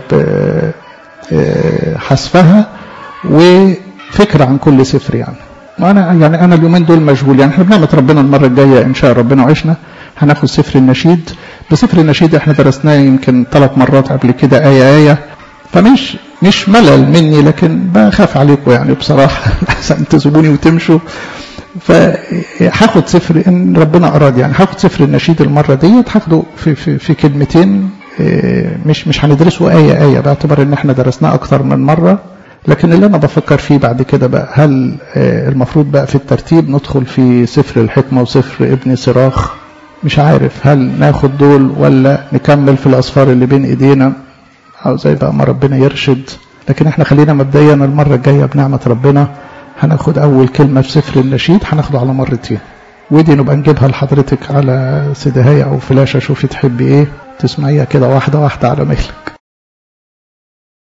حذفها وفكره عن كل سفر يعني وانا يعني انا اليومين دول مشغول يعني احنا بنعمه ربنا المره الجايه ان شاء ربنا وعشنا هناخد سفر النشيد بسفر النشيد احنا درسناه يمكن ثلاث مرات قبل كده ايه ايه فمش مش ملل مني لكن بخاف عليكم يعني بصراحه احسن تسيبوني وتمشوا فهاخد سفر ان ربنا اراد يعني هاخد سفر النشيد المره ديت هاخده في في في كلمتين مش مش هندرسه ايه ايه باعتبار ان احنا درسناه اكتر من مره لكن اللي انا بفكر فيه بعد كده بقى هل المفروض بقى في الترتيب ندخل في سفر الحكمه وسفر ابن صراخ مش عارف هل ناخد دول ولا نكمل في الاسفار اللي بين ايدينا او زي بقى ما ربنا يرشد لكن احنا خلينا مبدئيا المره الجايه بنعمه ربنا هناخد اول كلمه في سفر النشيد هناخده على مرتين ودي نبقى نجيبها لحضرتك على سيدهاية او فلاشه شوفي تحبي ايه تسمعيها كده واحده واحده على مهلك